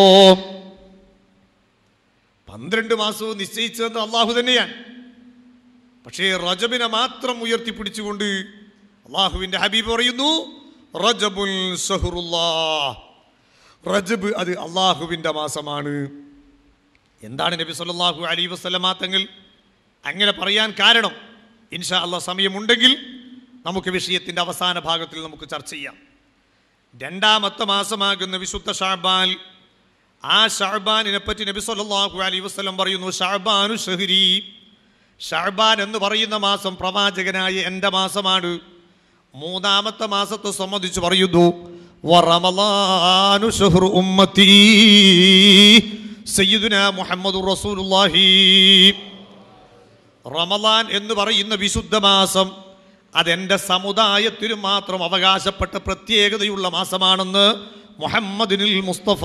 പന്ത്രണ്ട് മാസവും നിശ്ചയിച്ചതെന്ന് അള്ളാഹു തന്നെയാണ് പക്ഷേ റജബിനെ മാത്രം ഉയർത്തിപ്പിടിച്ചുകൊണ്ട് അള്ളാഹുവിൻ്റെ ഹബീബ് പറയുന്നു റജബുൽ സഹറുല്ലാ റജബ് അത് അള്ളാഹുവിൻ്റെ മാസമാണ് എന്താണ് നബി സല്ലല്ലാഹു അലൈഹി വസല്ലമ തങ്ങൾ അങ്ങനെ പറയാൻ കാരണം ഇൻഷാ അള്ളാഹ് സമയമുണ്ടെങ്കിൽ നമുക്ക് വിഷയത്തിൻ്റെ അവസാന ഭാഗത്തിൽ നമുക്ക് ചർച്ച ചെയ്യാം രണ്ടാമത്തെ മാസമാകുന്ന വിശുദ്ധ ഷാബാൻ ആ ഷാബാനിനെ പറ്റി നബി സല്ലല്ലാഹു അലൈഹി വസല്ലം പറയുന്നു ഷാബാനു ഷഹരി ഷാബാൻ എന്ന് പറയുന്ന മാസം പ്രവാചകനായ എൻ്റെ മാസമാണ് മൂന്നാമത്തെ മാസത്തെ സംബന്ധിച്ച് പറയുന്നു വറമളാനു ഷഹ്റു ഉമ്മത്തി സയ്യിദുന മുഹമ്മദുർ റസൂലുള്ളാഹി റമലാൻ എന്ന് പറയുന്ന വിശുദ്ധ മാസം അതെൻ്റെ സമുദായത്തിന് മാത്രം അവകാശപ്പെട്ട പ്രത്യേകതയുള്ള മാസമാണെന്ന് മുഹമ്മദിനിൽ മുസ്തഫ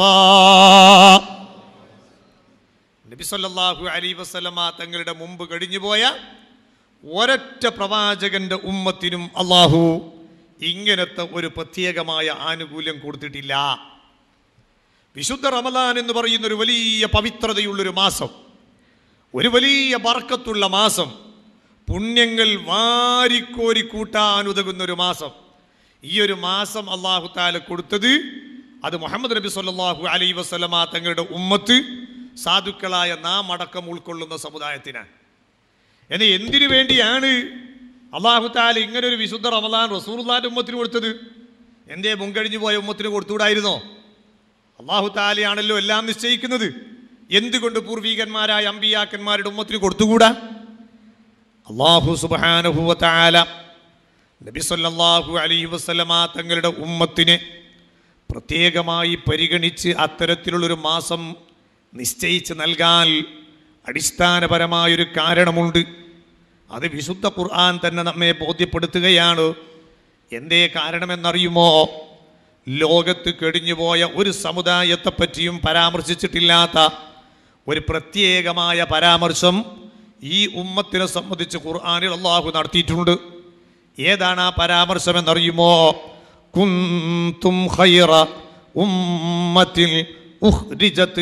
നബി സല്ലല്ലാഹു അലൈഹി വസല്ലമ തങ്ങളുടെ മുമ്പ് കഴിഞ്ഞുപോയ ഒരൊറ്റ പ്രവാചകന്റെ ഉമ്മത്തിനും അള്ളാഹു ഇങ്ങനത്തെ ഒരു പ്രത്യേകമായ ആനുകൂല്യം കൊടുത്തിട്ടില്ല വിശുദ്ധ റമലാൻ എന്ന് പറയുന്ന ഒരു വലിയ പവിത്രതയുള്ളൊരു മാസം ഒരു വലിയ ബർക്കത്തുള്ള മാസം പുണ്യങ്ങൾ വാരിക്കോരി കൂട്ടാൻ ഉതകുന്ന ഒരു മാസം ഈ ഒരു മാസം അള്ളാഹു താല കൊടുത്തത് അത് മുഹമ്മദ് നബി സല്ലല്ലാഹു അലൈ വസല്ലമ തങ്ങളുടെ ഉമ്മത്ത് സാധുക്കളായ നാം അടക്കം ഉൾക്കൊള്ളുന്ന സമുദായത്തിനാണ് എന്നാൽ എന്തിനു വേണ്ടിയാണ് അള്ളാഹു താല ഇങ്ങനെ ഒരു വിശുദ്ധ റമദാൻ റസൂർലാന്റെ ഉമ്മത്തിന് കൊടുത്തത് എന്തേ മുൻകഴിഞ്ഞു പോയ ഉമ്മത്തിന് കൊടുത്തുകൂടായിരുന്നോ അള്ളാഹു താലയാണല്ലോ എല്ലാം നിശ്ചയിക്കുന്നത് എന്തുകൊണ്ട് പൂർവീകന്മാരായ അമ്പിയാക്കന്മാരുടെ ഉമ്മത്തിന് കൊടുത്തുകൂടാ അള്ളാഹു സുബാനുഭൂവ താല നബി സല്ലല്ലാഹു അലൈഹി വസല്ലമ തങ്ങളുടെ ഉമ്മത്തിനെ പ്രത്യേകമായി പരിഗണിച്ച് അത്തരത്തിലുള്ളൊരു മാസം നിശ്ചയിച്ച് നൽകാൻ അടിസ്ഥാനപരമായൊരു കാരണമുണ്ട് അത് വിശുദ്ധ ഖുർആൻ തന്നെ നമ്മെ ബോധ്യപ്പെടുത്തുകയാണ് എന്തേ കാരണമെന്നറിയുമോ ലോകത്ത് കഴിഞ്ഞുപോയ ഒരു സമുദായത്തെ പറ്റിയും പരാമർശിച്ചിട്ടില്ലാത്ത ഒരു പ്രത്യേകമായ പരാമർശം ഈ ഉമ്മത്തിനെ സംബന്ധിച്ച് ഖുർആനിൽ അള്ളാഹു നടത്തിയിട്ടുണ്ട് ഏതാണ് ആ പരാമർശം എന്നറിയുമോ കുന്തും ഖൈറ ഉമ്മത്തിൽ ഉഖ്രിജത്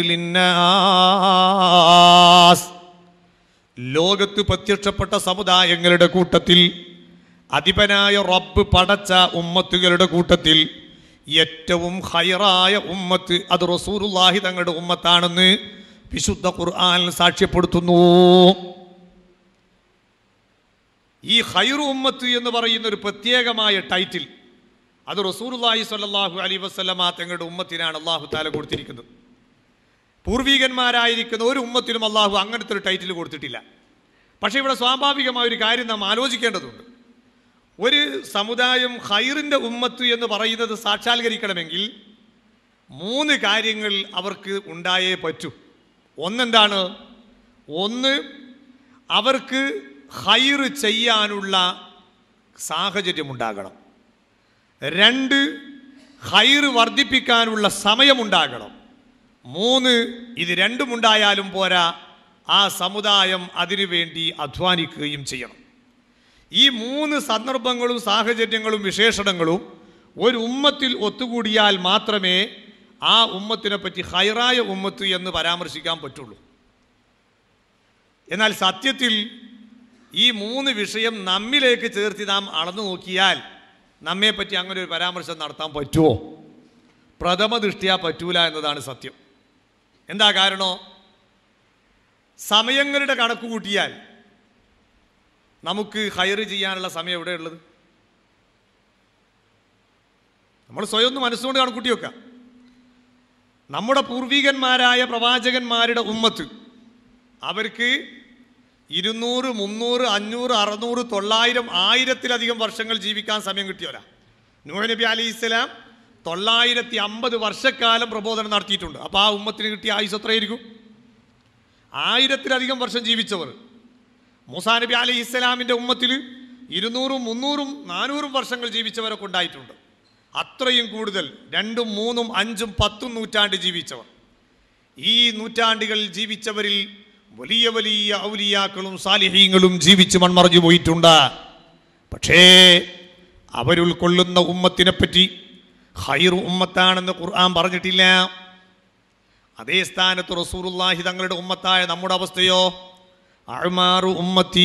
ലിന്നാസ് ലോകത്ത് പ്രത്യക്ഷപ്പെട്ട സമുദായങ്ങളുടെ കൂട്ടത്തിൽ അധിപനായ റബ്ബ് പടച്ച ഉമ്മത്തുകളുടെ കൂട്ടത്തിൽ ഏറ്റവും ഹൈറായ ഉമ്മത്ത് അത് റസൂലുള്ളാഹി തങ്ങളുടെ ഉമ്മത്താണെന്ന് വിശുദ്ധ ഖുർആൻ സാക്ഷ്യപ്പെടുത്തുന്നു ഈ ഹൈറു ഉമ്മത്ത് എന്ന് പറയുന്ന ഒരു പ്രത്യേകമായ ടൈറ്റിൽ അത് റസൂലുള്ളാഹി സ്വല്ലല്ലാഹു അലൈഹി വസല്ലമ തങ്ങളുടെ ഉമ്മത്തിനാണ് അള്ളാഹു താല കൊടുത്തിരിക്കുന്നത് പൂർവികന്മാരായിരിക്കുന്ന ഒരു ഉമ്മത്തിനും അള്ളാഹു അങ്ങനത്തെ ഒരു ടൈറ്റിൽ കൊടുത്തിട്ടില്ല പക്ഷേ ഇവിടെ സ്വാഭാവികമായ ഒരു കാര്യം നാം ആലോചിക്കേണ്ടതുണ്ട് ഒരു സമുദായം ഹൈറിൻ്റെ ഉമ്മത്ത് എന്ന് പറയുന്നത് സാക്ഷാത്കരിക്കണമെങ്കിൽ മൂന്ന് കാര്യങ്ങൾ അവർക്ക് ഉണ്ടായേ പറ്റൂ ഒന്നെന്താണ് ഒന്ന് അവർക്ക് ഹൈറ് ചെയ്യാനുള്ള സാഹചര്യമുണ്ടാകണം രണ്ട് ഹൈറ് വർദ്ധിപ്പിക്കാനുള്ള സമയമുണ്ടാകണം മൂന്ന് ഇത് രണ്ടുമുണ്ടായാലും പോരാ ആ സമുദായം അതിനുവേണ്ടി അധ്വാനിക്കുകയും ചെയ്യണം ഈ മൂന്ന് സന്ദർഭങ്ങളും സാഹചര്യങ്ങളും വിശേഷണങ്ങളും ഒരു ഉമ്മത്തിൽ ഒത്തുകൂടിയാൽ മാത്രമേ ആ ഉമ്മത്തിനെ പറ്റി ഹൈറായ ഉമ്മത്ത് എന്ന് പരാമർശിക്കാൻ പറ്റുള്ളൂ എന്നാൽ സത്യത്തിൽ ഈ മൂന്ന് വിഷയം നമ്മിലേക്ക് ചേർത്ത് നാം അളന്നു നോക്കിയാൽ നമ്മെപ്പറ്റി അങ്ങനെ ഒരു പരാമർശം നടത്താൻ പറ്റുമോ പ്രഥമ ദൃഷ്ടിയാ പറ്റൂല എന്നതാണ് സത്യം എന്താ കാരണോ സമയങ്ങളുടെ കണക്ക് കൂട്ടിയാൽ നമുക്ക് ഹയർ ചെയ്യാനുള്ള സമയം എവിടെയുള്ളത് നമ്മൾ സ്വയം ഒന്ന് മനസ്സുകൊണ്ട് കണക്കൂട്ടി വെക്കാം നമ്മുടെ പൂർവികന്മാരായ പ്രവാചകന്മാരുടെ ഉമ്മത്ത് അവർക്ക് ഇരുന്നൂറ് മുന്നൂറ് അഞ്ഞൂറ് അറുന്നൂറ് തൊള്ളായിരം ആയിരത്തിലധികം വർഷങ്ങൾ ജീവിക്കാൻ സമയം കിട്ടിയോല നൂഹ് നബി അലൈഹി ഇസ്ലാം തൊള്ളായിരത്തി അമ്പത് വർഷക്കാലം പ്രബോധനം നടത്തിയിട്ടുണ്ട് അപ്പോൾ ആ ഉമ്മത്തിന് കിട്ടിയ ആയുസ് എത്രയായിരിക്കും ആയിരത്തിലധികം വർഷം ജീവിച്ചവർ മൂസാ നബി അലൈഹി ഇസ്ലാമിൻ്റെ ഉമ്മത്തിൽ ഇരുന്നൂറും മുന്നൂറും നാനൂറും വർഷങ്ങൾ ജീവിച്ചവരൊക്കെ ഉണ്ടായിട്ടുണ്ട് അത്രയും കൂടുതൽ രണ്ടും മൂന്നും അഞ്ചും പത്തും നൂറ്റാണ്ട് ജീവിച്ചവർ ഈ നൂറ്റാണ്ടുകളിൽ ജീവിച്ചവരിൽ വലിയ വലിയ ഔലിയാക്കളും സാലിഹീങ്ങളും ജീവിച്ച് മൺമറഞ്ഞു പോയിട്ടുണ്ട് പക്ഷേ അവരുൾക്കൊള്ളുന്ന ഉമ്മത്തിനെ പറ്റി ഹൈറു ഉമ്മത്താണെന്ന് ഖുർആൻ പറഞ്ഞിട്ടില്ല അതേ സ്ഥാനത്ത് റസൂറുല്ലാഹി തങ്ങളുടെ ഉമ്മത്തായ നമ്മുടെ അവസ്ഥയോ അഴ്മാറു ഉമ്മത്തീ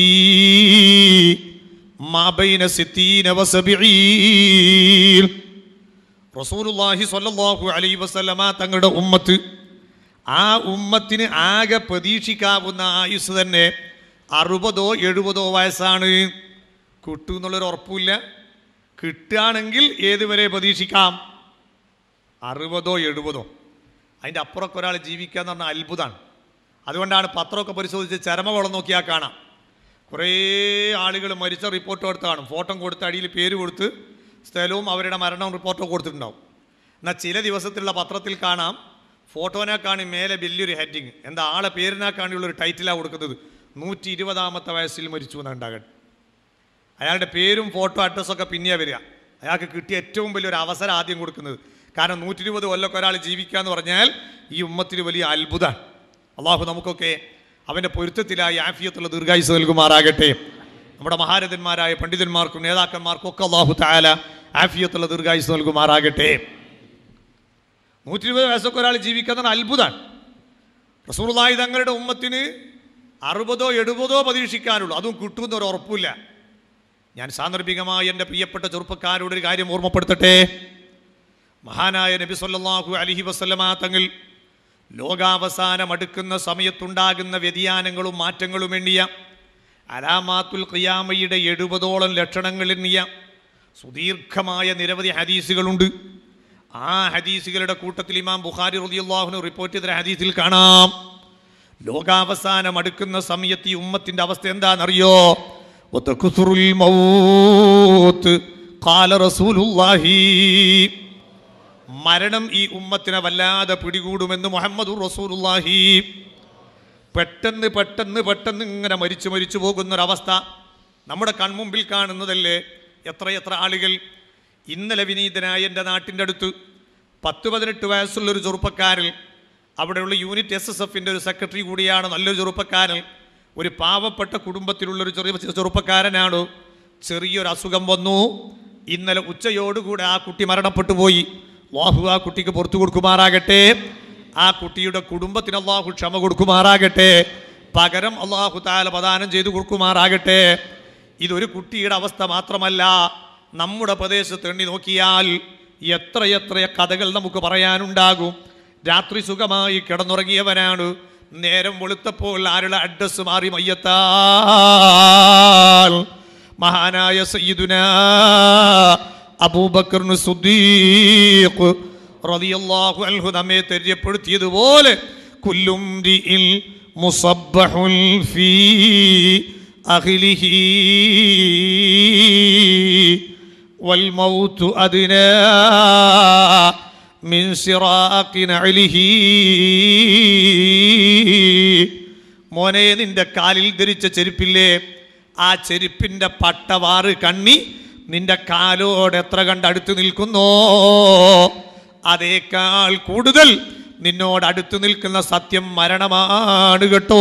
മാബൈന സിത്തീന വസബിഈൽ റസൂലുള്ളാഹി സ്വല്ലല്ലാഹു അലൈഹി വസല്ലമ തങ്ങളുടെ ഉമ്മത്ത് ആ ഉമ്മത്തിന് ആകെ പ്രതീക്ഷിക്കാവുന്ന ആയുസ് തന്നെ അറുപതോ എഴുപതോ വയസ്സാണ് കിട്ടും എന്നുള്ളൊരു ഉറപ്പില്ല കിട്ടുകയാണെങ്കിൽ ഏതുവരെ പ്രതീക്ഷിക്കാം അറുപതോ എഴുപതോ അതിൻ്റെ അപ്പുറമൊക്കെ ഒരാൾ ജീവിക്കുക എന്ന് പറഞ്ഞാൽ അത്ഭുതമാണ് അതുകൊണ്ടാണ് പത്രമൊക്കെ പരിശോധിച്ച് ചരമകോളം നോക്കിയാൽ കാണാം കുറേ ആളുകൾ മരിച്ച റിപ്പോർട്ട് കൊടുത്ത് കാണും ഫോട്ടോ കൊടുത്ത് അടിയിൽ പേര് കൊടുത്ത് സ്ഥലവും അവരുടെ മരണവും റിപ്പോർട്ടോ കൊടുത്തിട്ടുണ്ടാവും എന്നാൽ ചില ദിവസത്തിലുള്ള പത്രത്തിൽ കാണാം ഫോട്ടോനെക്കാണി മേലെ വലിയൊരു ഹെഡിങ് എന്താ ആളെ പേരിനെക്കാണിയുള്ള ഒരു ടൈറ്റിലാണ് കൊടുക്കുന്നത് നൂറ്റി ഇരുപതാമത്തെ വയസ്സിൽ മരിച്ചു എന്നുണ്ടാകട്ടെ അയാളുടെ പേരും ഫോട്ടോ അഡ്രസ്സൊക്കെ പിന്നെയാണ് വരിക അയാൾക്ക് കിട്ടിയ ഏറ്റവും വലിയൊരു അവസരം ആദ്യം കൊടുക്കുന്നത് കാരണം നൂറ്റി ഇരുപത് കൊല്ലൊക്കെ ഒരാൾ ജീവിക്കുക എന്ന് പറഞ്ഞാൽ ഈ ഉമ്മത്തിന് വലിയ അത്ഭുതമാണ് അള്ളാഹു നമുക്കൊക്കെ അവൻ്റെ പൊരുത്തത്തിലായി ആഫിയത്തുള്ള ദീർഘായുസ് നൽകുമാറാകട്ടെ നമ്മുടെ മഹാരഥന്മാരായ പണ്ഡിതന്മാർക്കും നേതാക്കന്മാർക്കും ഒക്കെ അള്ളാഹു താല ആഫിയത്തുള്ള ദീർഘായുസ് നൽകുമാറാകട്ടെ നൂറ്റി ഇരുപത് വയസ്സൊക്കെ ഒരാൾ ജീവിക്കുന്ന അത്ഭുതമാണ് റസൂർലായി തങ്ങളുടെ ഉമ്മത്തിന് അറുപതോ എഴുപതോ പ്രതീക്ഷിക്കാനുള്ളൂ അതും കിട്ടുമെന്ന് ഒരു ഉറപ്പില്ല ഞാൻ സാന്ദർഭികമായി എൻ്റെ പ്രിയപ്പെട്ട ചെറുപ്പക്കാരോട് ഒരു കാര്യം ഓർമ്മപ്പെടുത്തട്ടെ മഹാനായ നബി സല്ലല്ലാഹു അലൈഹി വസല്ലമ തങ്ങൾ ലോകാവസാനം അടുക്കുന്ന സമയത്തുണ്ടാകുന്ന വ്യതിയാനങ്ങളും മാറ്റങ്ങളും എണ്ണിയ അലാമാത്തുൽ ഖിയാമയുടെ എഴുപതോളം ലക്ഷണങ്ങൾ എണ്ണിയ സുദീർഘമായ നിരവധി ഹദീസുകളുണ്ട് ആ ഹദീസുകളുടെ കൂട്ടത്തിൽ ഇമാം ബുഖാരി റളിയല്ലാഹുവിന് റിപ്പോർട്ട് ചെയ്ത ഹദീസിൽ കാണാം ലോകാവസാനം അടുക്കുന്ന സമയത്ത് ഈ ഉമ്മത്തിന്റെ അവസ്ഥ എന്താണെന്നറിയോ വതകുസുറുൽ മൗത്ത് ഖാല റസൂലുള്ളാഹി മരണം ഈ ഉമ്മത്തിനെ വല്ലാതെ പിടികൂടുമെന്ന് മുഹമ്മദ് റസൂലുള്ളാഹി പെട്ടെന്ന് പെട്ടെന്ന് പെട്ടെന്ന് ഇങ്ങനെ മരിച്ചു മരിച്ചു പോകുന്നൊരവസ്ഥ നമ്മുടെ കൺമുമ്പിൽ കാണുന്നതല്ലേ എത്രയെത്ര ആളുകൾ ഇന്നലെ വിനീതനായ എൻ്റെ നാട്ടിൻ്റെ അടുത്ത് പത്ത് പതിനെട്ട് വയസ്സുള്ളൊരു ചെറുപ്പക്കാരൻ അവിടെയുള്ള യൂണിറ്റ് എസ് എസ് എഫിൻ്റെ ഒരു സെക്രട്ടറി കൂടിയാണ് നല്ലൊരു ചെറുപ്പക്കാരൻ ഒരു പാവപ്പെട്ട കുടുംബത്തിലുള്ളൊരു ചെറിയ ചെറുപ്പക്കാരനാണ് ചെറിയൊരു അസുഖം വന്നു ഇന്നലെ ഉച്ചയോടുകൂടെ ആ കുട്ടി മരണപ്പെട്ടു പോയി വാഹു ആ കുട്ടിക്ക് പുറത്തു കൊടുക്കുമാറാകട്ടെ ആ കുട്ടിയുടെ കുടുംബത്തിന് അള്ളാഹു ക്ഷമ കൊടുക്കുമാറാകട്ടെ പകരം അള്ളാഹു താല പ്രദാനം ചെയ്തു കൊടുക്കുമാറാകട്ടെ ഇതൊരു കുട്ടിയുടെ അവസ്ഥ മാത്രമല്ല നമ്മുടെ പ്രദേശത്ത് എണ്ണി നോക്കിയാൽ എത്രയെത്ര കഥകൾ നമുക്ക് പറയാനുണ്ടാകും രാത്രി സുഖമായി കിടന്നുറങ്ങിയവനാണ് നേരം വെളുത്തപ്പോൾ ആരുടെ അഡ്രസ് മാറി മയ്യത്താൽ മഹാനായ സയ്യിദുന അബൂബക്കർ സുദ്ദീഖ് റളിയല്ലാഹു അൻഹു നമ്മെ തെര്യപ്പെടുത്തിയതുപോലെ കുല്ലും റിഇൽ മുസബ്ബഹുൽ ഫീ അഖിലിഹി والموت أدنى من سراق نعله മോനെ നിന്റെ കാലിൽ ധരിച്ച ചെരുപ്പില്ലേ ആ ചെരുപ്പിൻ്റെ പട്ടവാറ് കണ്ണി നിന്റെ കാലോട് എത്ര കണ്ടടുത്ത് നിൽക്കുന്നോ അതേക്കാൾ കൂടുതൽ നിന്നോട് അടുത്ത് നിൽക്കുന്ന സത്യം മരണമാണ് കേട്ടോ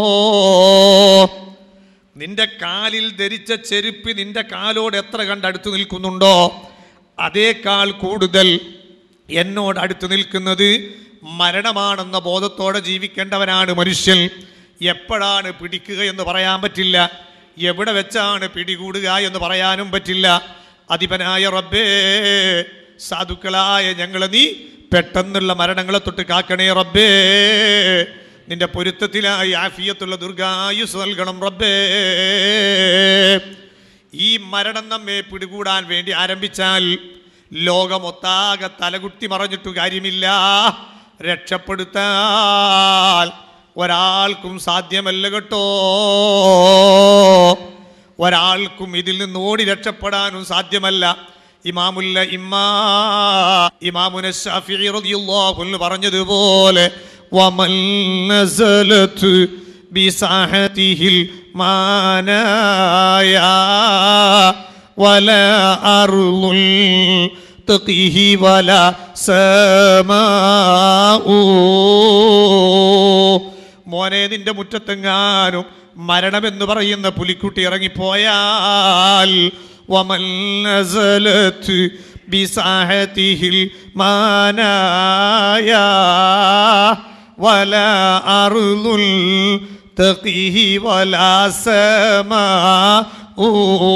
നിന്റെ കാലിൽ ധരിച്ച ചെരുപ്പ് നിന്റെ കാലോട് എത്ര കണ്ടടുത്ത് നിൽക്കുന്നുണ്ടോ അതേക്കാൾ കൂടുതൽ എന്നോട് അടുത്ത് നിൽക്കുന്നത് മരണമാണെന്ന ബോധത്തോടെ ജീവിക്കേണ്ടവനാണ് മനുഷ്യൻ എപ്പോഴാണ് പിടിക്കുക എന്ന് പറയാൻ പറ്റില്ല എവിടെ വെച്ചാണ് പിടികൂടുക എന്ന് പറയാനും പറ്റില്ല അധിപനായ റബ്ബേ സാധുക്കളായ ഞങ്ങളെ നീ പെട്ടെന്നുള്ള മരണങ്ങളെ തൊട്ട് കാക്കണേ റബ്ബേ നിന്റെ പൊരുത്തത്തിലായി ആഫിയത്തുള്ള ദുർഗായുസ് നൽകണം റബ്ബേ ഈ മരണം നമ്മെ പിടികൂടാൻ വേണ്ടി ആരംഭിച്ചാൽ ലോകമൊത്താകെ തലകുത്തി മറഞ്ഞിട്ടു കാര്യമില്ല രക്ഷപ്പെടുത്താൻ ഒരാൾക്കും സാധ്യമല്ല കേട്ടോ ഒരാൾക്കും ഇതിൽ നിന്ന് ഓടി രക്ഷപ്പെടാനും സാധ്യമല്ല ഇമാമുല്ല ഇമ്മാ ഇമാമുന ശാഫിഈ റളിയല്ലാഹു അൻഹു പറഞ്ഞതുപോലെ വമൻ നസലത്ത് ബിസാഹതിഹിൽ മാനായ വല അർളുൽ തഖിഹി വല സമാഉ മോനെ നിന്റെ മുറ്റത്തെങ്ങാനും മരണമെന്ന് പറയുന്ന പുലിക്കുട്ടി ഇറങ്ങിപ്പോയാൽ വമൻ നസലത്ത് ബിസാഹതിഹിൽ മാനായ വല അർളുൽ തഖിഹി വല സമാഉ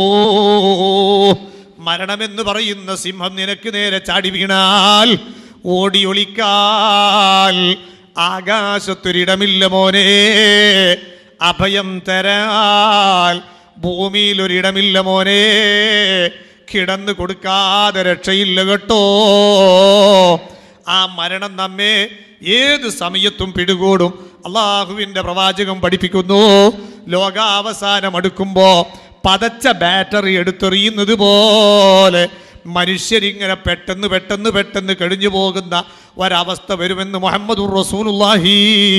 മരണമെന്ന് പറയുന്ന സിംഹം നിനക്ക് നേരെ ചാടി വീണാൽ ഓടി ഒളിക്കാൽ ആകാശത്തൊരിടമില്ല മോനെ അഭയം തരാൽ ഭൂമിയിൽ ഒരിടമില്ല മോനെ കിടന്നു കൊടുക്കാതെ രക്ഷയില്ല കേട്ടോ ആ മരണം നമ്മെ ഏത് സമയത്തും പിടികൂടും അള്ളാഹുവിന്റെ പ്രവാചകം പഠിപ്പിക്കുന്നു ലോകാവസാനം അടുക്കുമ്പോ പതച്ച ബാറ്ററി എടുത്തെറിയുന്നത് പോലെ മനുഷ്യരിങ്ങനെ പെട്ടെന്ന് പെട്ടെന്ന് പെട്ടെന്ന് കഴിഞ്ഞു പോകുന്ന ഒരവസ്ഥ വരുമെന്ന് മുഹമ്മദ് റസൂലുള്ളാഹി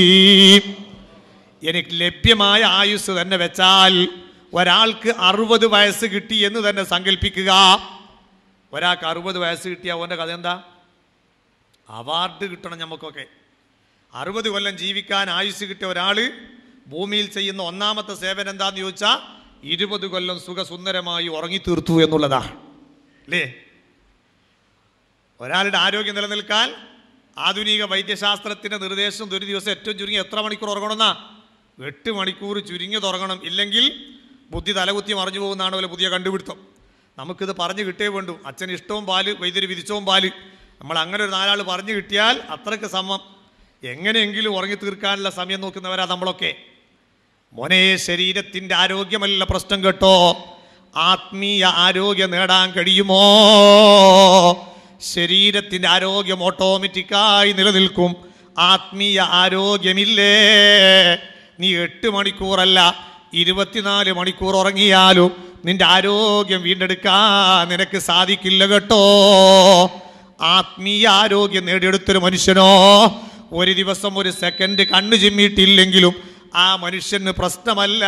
എനിക്ക് ലഭ്യമായ ആയുസ് തന്നെ വെച്ചാൽ ഒരാൾക്ക് അറുപത് വയസ്സ് കിട്ടി എന്ന് തന്നെ സങ്കല്പിക്കുക ഒരാൾക്ക് അറുപത് വയസ്സ് കിട്ടിയ അവൻ്റെ കഥ എന്താ അവാർഡ് കിട്ടണം നമുക്കൊക്കെ അറുപത് കൊല്ലം ജീവിക്കാൻ ആയുസ് കിട്ടിയ ഒരാൾ ഭൂമിയിൽ ചെയ്യുന്ന ഒന്നാമത്തെ സേവനം എന്താന്ന് ചോദിച്ചാൽ ഇരുപത് കൊല്ലം സുഖസുന്ദരമായി ഉറങ്ങിത്തീർത്തു എന്നുള്ളതാ അല്ലേ ഒരാളുടെ ആരോഗ്യം നിലനിൽക്കാൻ ആധുനിക വൈദ്യശാസ്ത്രത്തിന്റെ നിർദ്ദേശം ഒരു ദിവസം ഏറ്റവും ചുരുങ്ങി എത്ര മണിക്കൂർ ഉറങ്ങണമെന്നാ എട്ട് മണിക്കൂർ ചുരുങ്ങിയത് ഉറങ്ങണം ഇല്ലെങ്കിൽ ബുദ്ധി തലകുത്തി മറിഞ്ഞു പോകുന്നതാണ് പോലെ പുതിയ കണ്ടുപിടുത്തം നമുക്കിത് പറഞ്ഞു കിട്ടേ വേണ്ടു അച്ഛൻ ഇഷ്ടവും പാല് വൈദ്യുതി വിധിച്ചവും പാല് നമ്മൾ അങ്ങനെ ഒരു നാലാൾ പറഞ്ഞു കിട്ടിയാൽ അത്രയ്ക്ക് സമം എങ്ങനെയെങ്കിലും ഉറങ്ങി തീർക്കാനുള്ള സമയം നോക്കുന്നവരാ നമ്മളൊക്കെ മോനെ ശരീരത്തിന്റെ ആരോഗ്യമല്ല പ്രശ്നം കേട്ടോ ആത്മീയ ആരോഗ്യം നേടാൻ കഴിയുമോ ശരീരത്തിന്റെ ആരോഗ്യം ഓട്ടോമാറ്റിക്കായി നിലനിൽക്കും ആത്മീയ ആരോഗ്യമില്ലേ നീ എട്ട് മണിക്കൂറല്ല ഇരുപത്തിനാല് മണിക്കൂർ ഉറങ്ങിയാലും നിന്റെ ആരോഗ്യം വീണ്ടെടുക്കാൻ നിനക്ക് സാധിക്കില്ല കേട്ടോ ആത്മീയ ആരോഗ്യം നേടിയെടുത്തൊരു മനുഷ്യനോ ഒരു ദിവസം ഒരു സെക്കൻഡ് കണ്ണു ചിമ്മിയിട്ടില്ലെങ്കിലും ആ മനുഷ്യന് പ്രശ്നമല്ല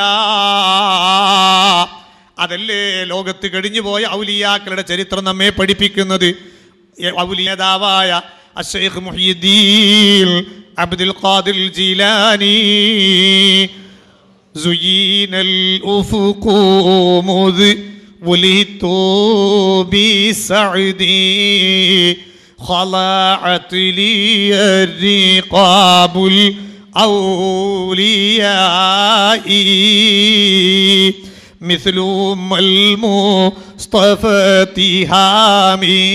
അതല്ലേ ലോകത്ത് കഴിഞ്ഞുപോയ ഔലിയാക്കളുടെ ചരിത്രം നമ്മെ പഠിപ്പിക്കുന്നത് എ- ഔലിയതാവായ അഷേഖ് മുഹിയുദ്ദീൻ അബ്ദുൽ ഖാദിർ ജീലാനി زين الأفق مذ ولدت بسعدي خلعت لي الرقاب الأولياء مثل أم المصطفى هامي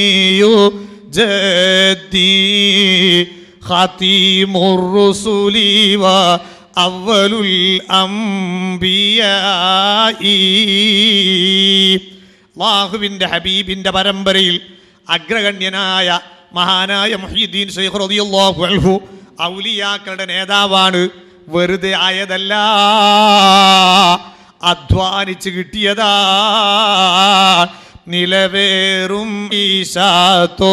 جدي خاتم الرسل وأول الأنبياء അള്ളാഹുവിൻ്റെ ഹബീബിൻ്റെ പരമ്പരയിൽ അഗ്രഗണ്യനായ മഹാനായ മുഹീദ്ദീൻ ഷെയ്ഖ് റളിയല്ലാഹു അൻഹു ഔലിയാക്കളുടെ നേതാവാണ് വെറുതെ ആയതല്ല അധ്വാനിച്ച് കിട്ടിയതാ നിലവേറും ഈശാത്തോ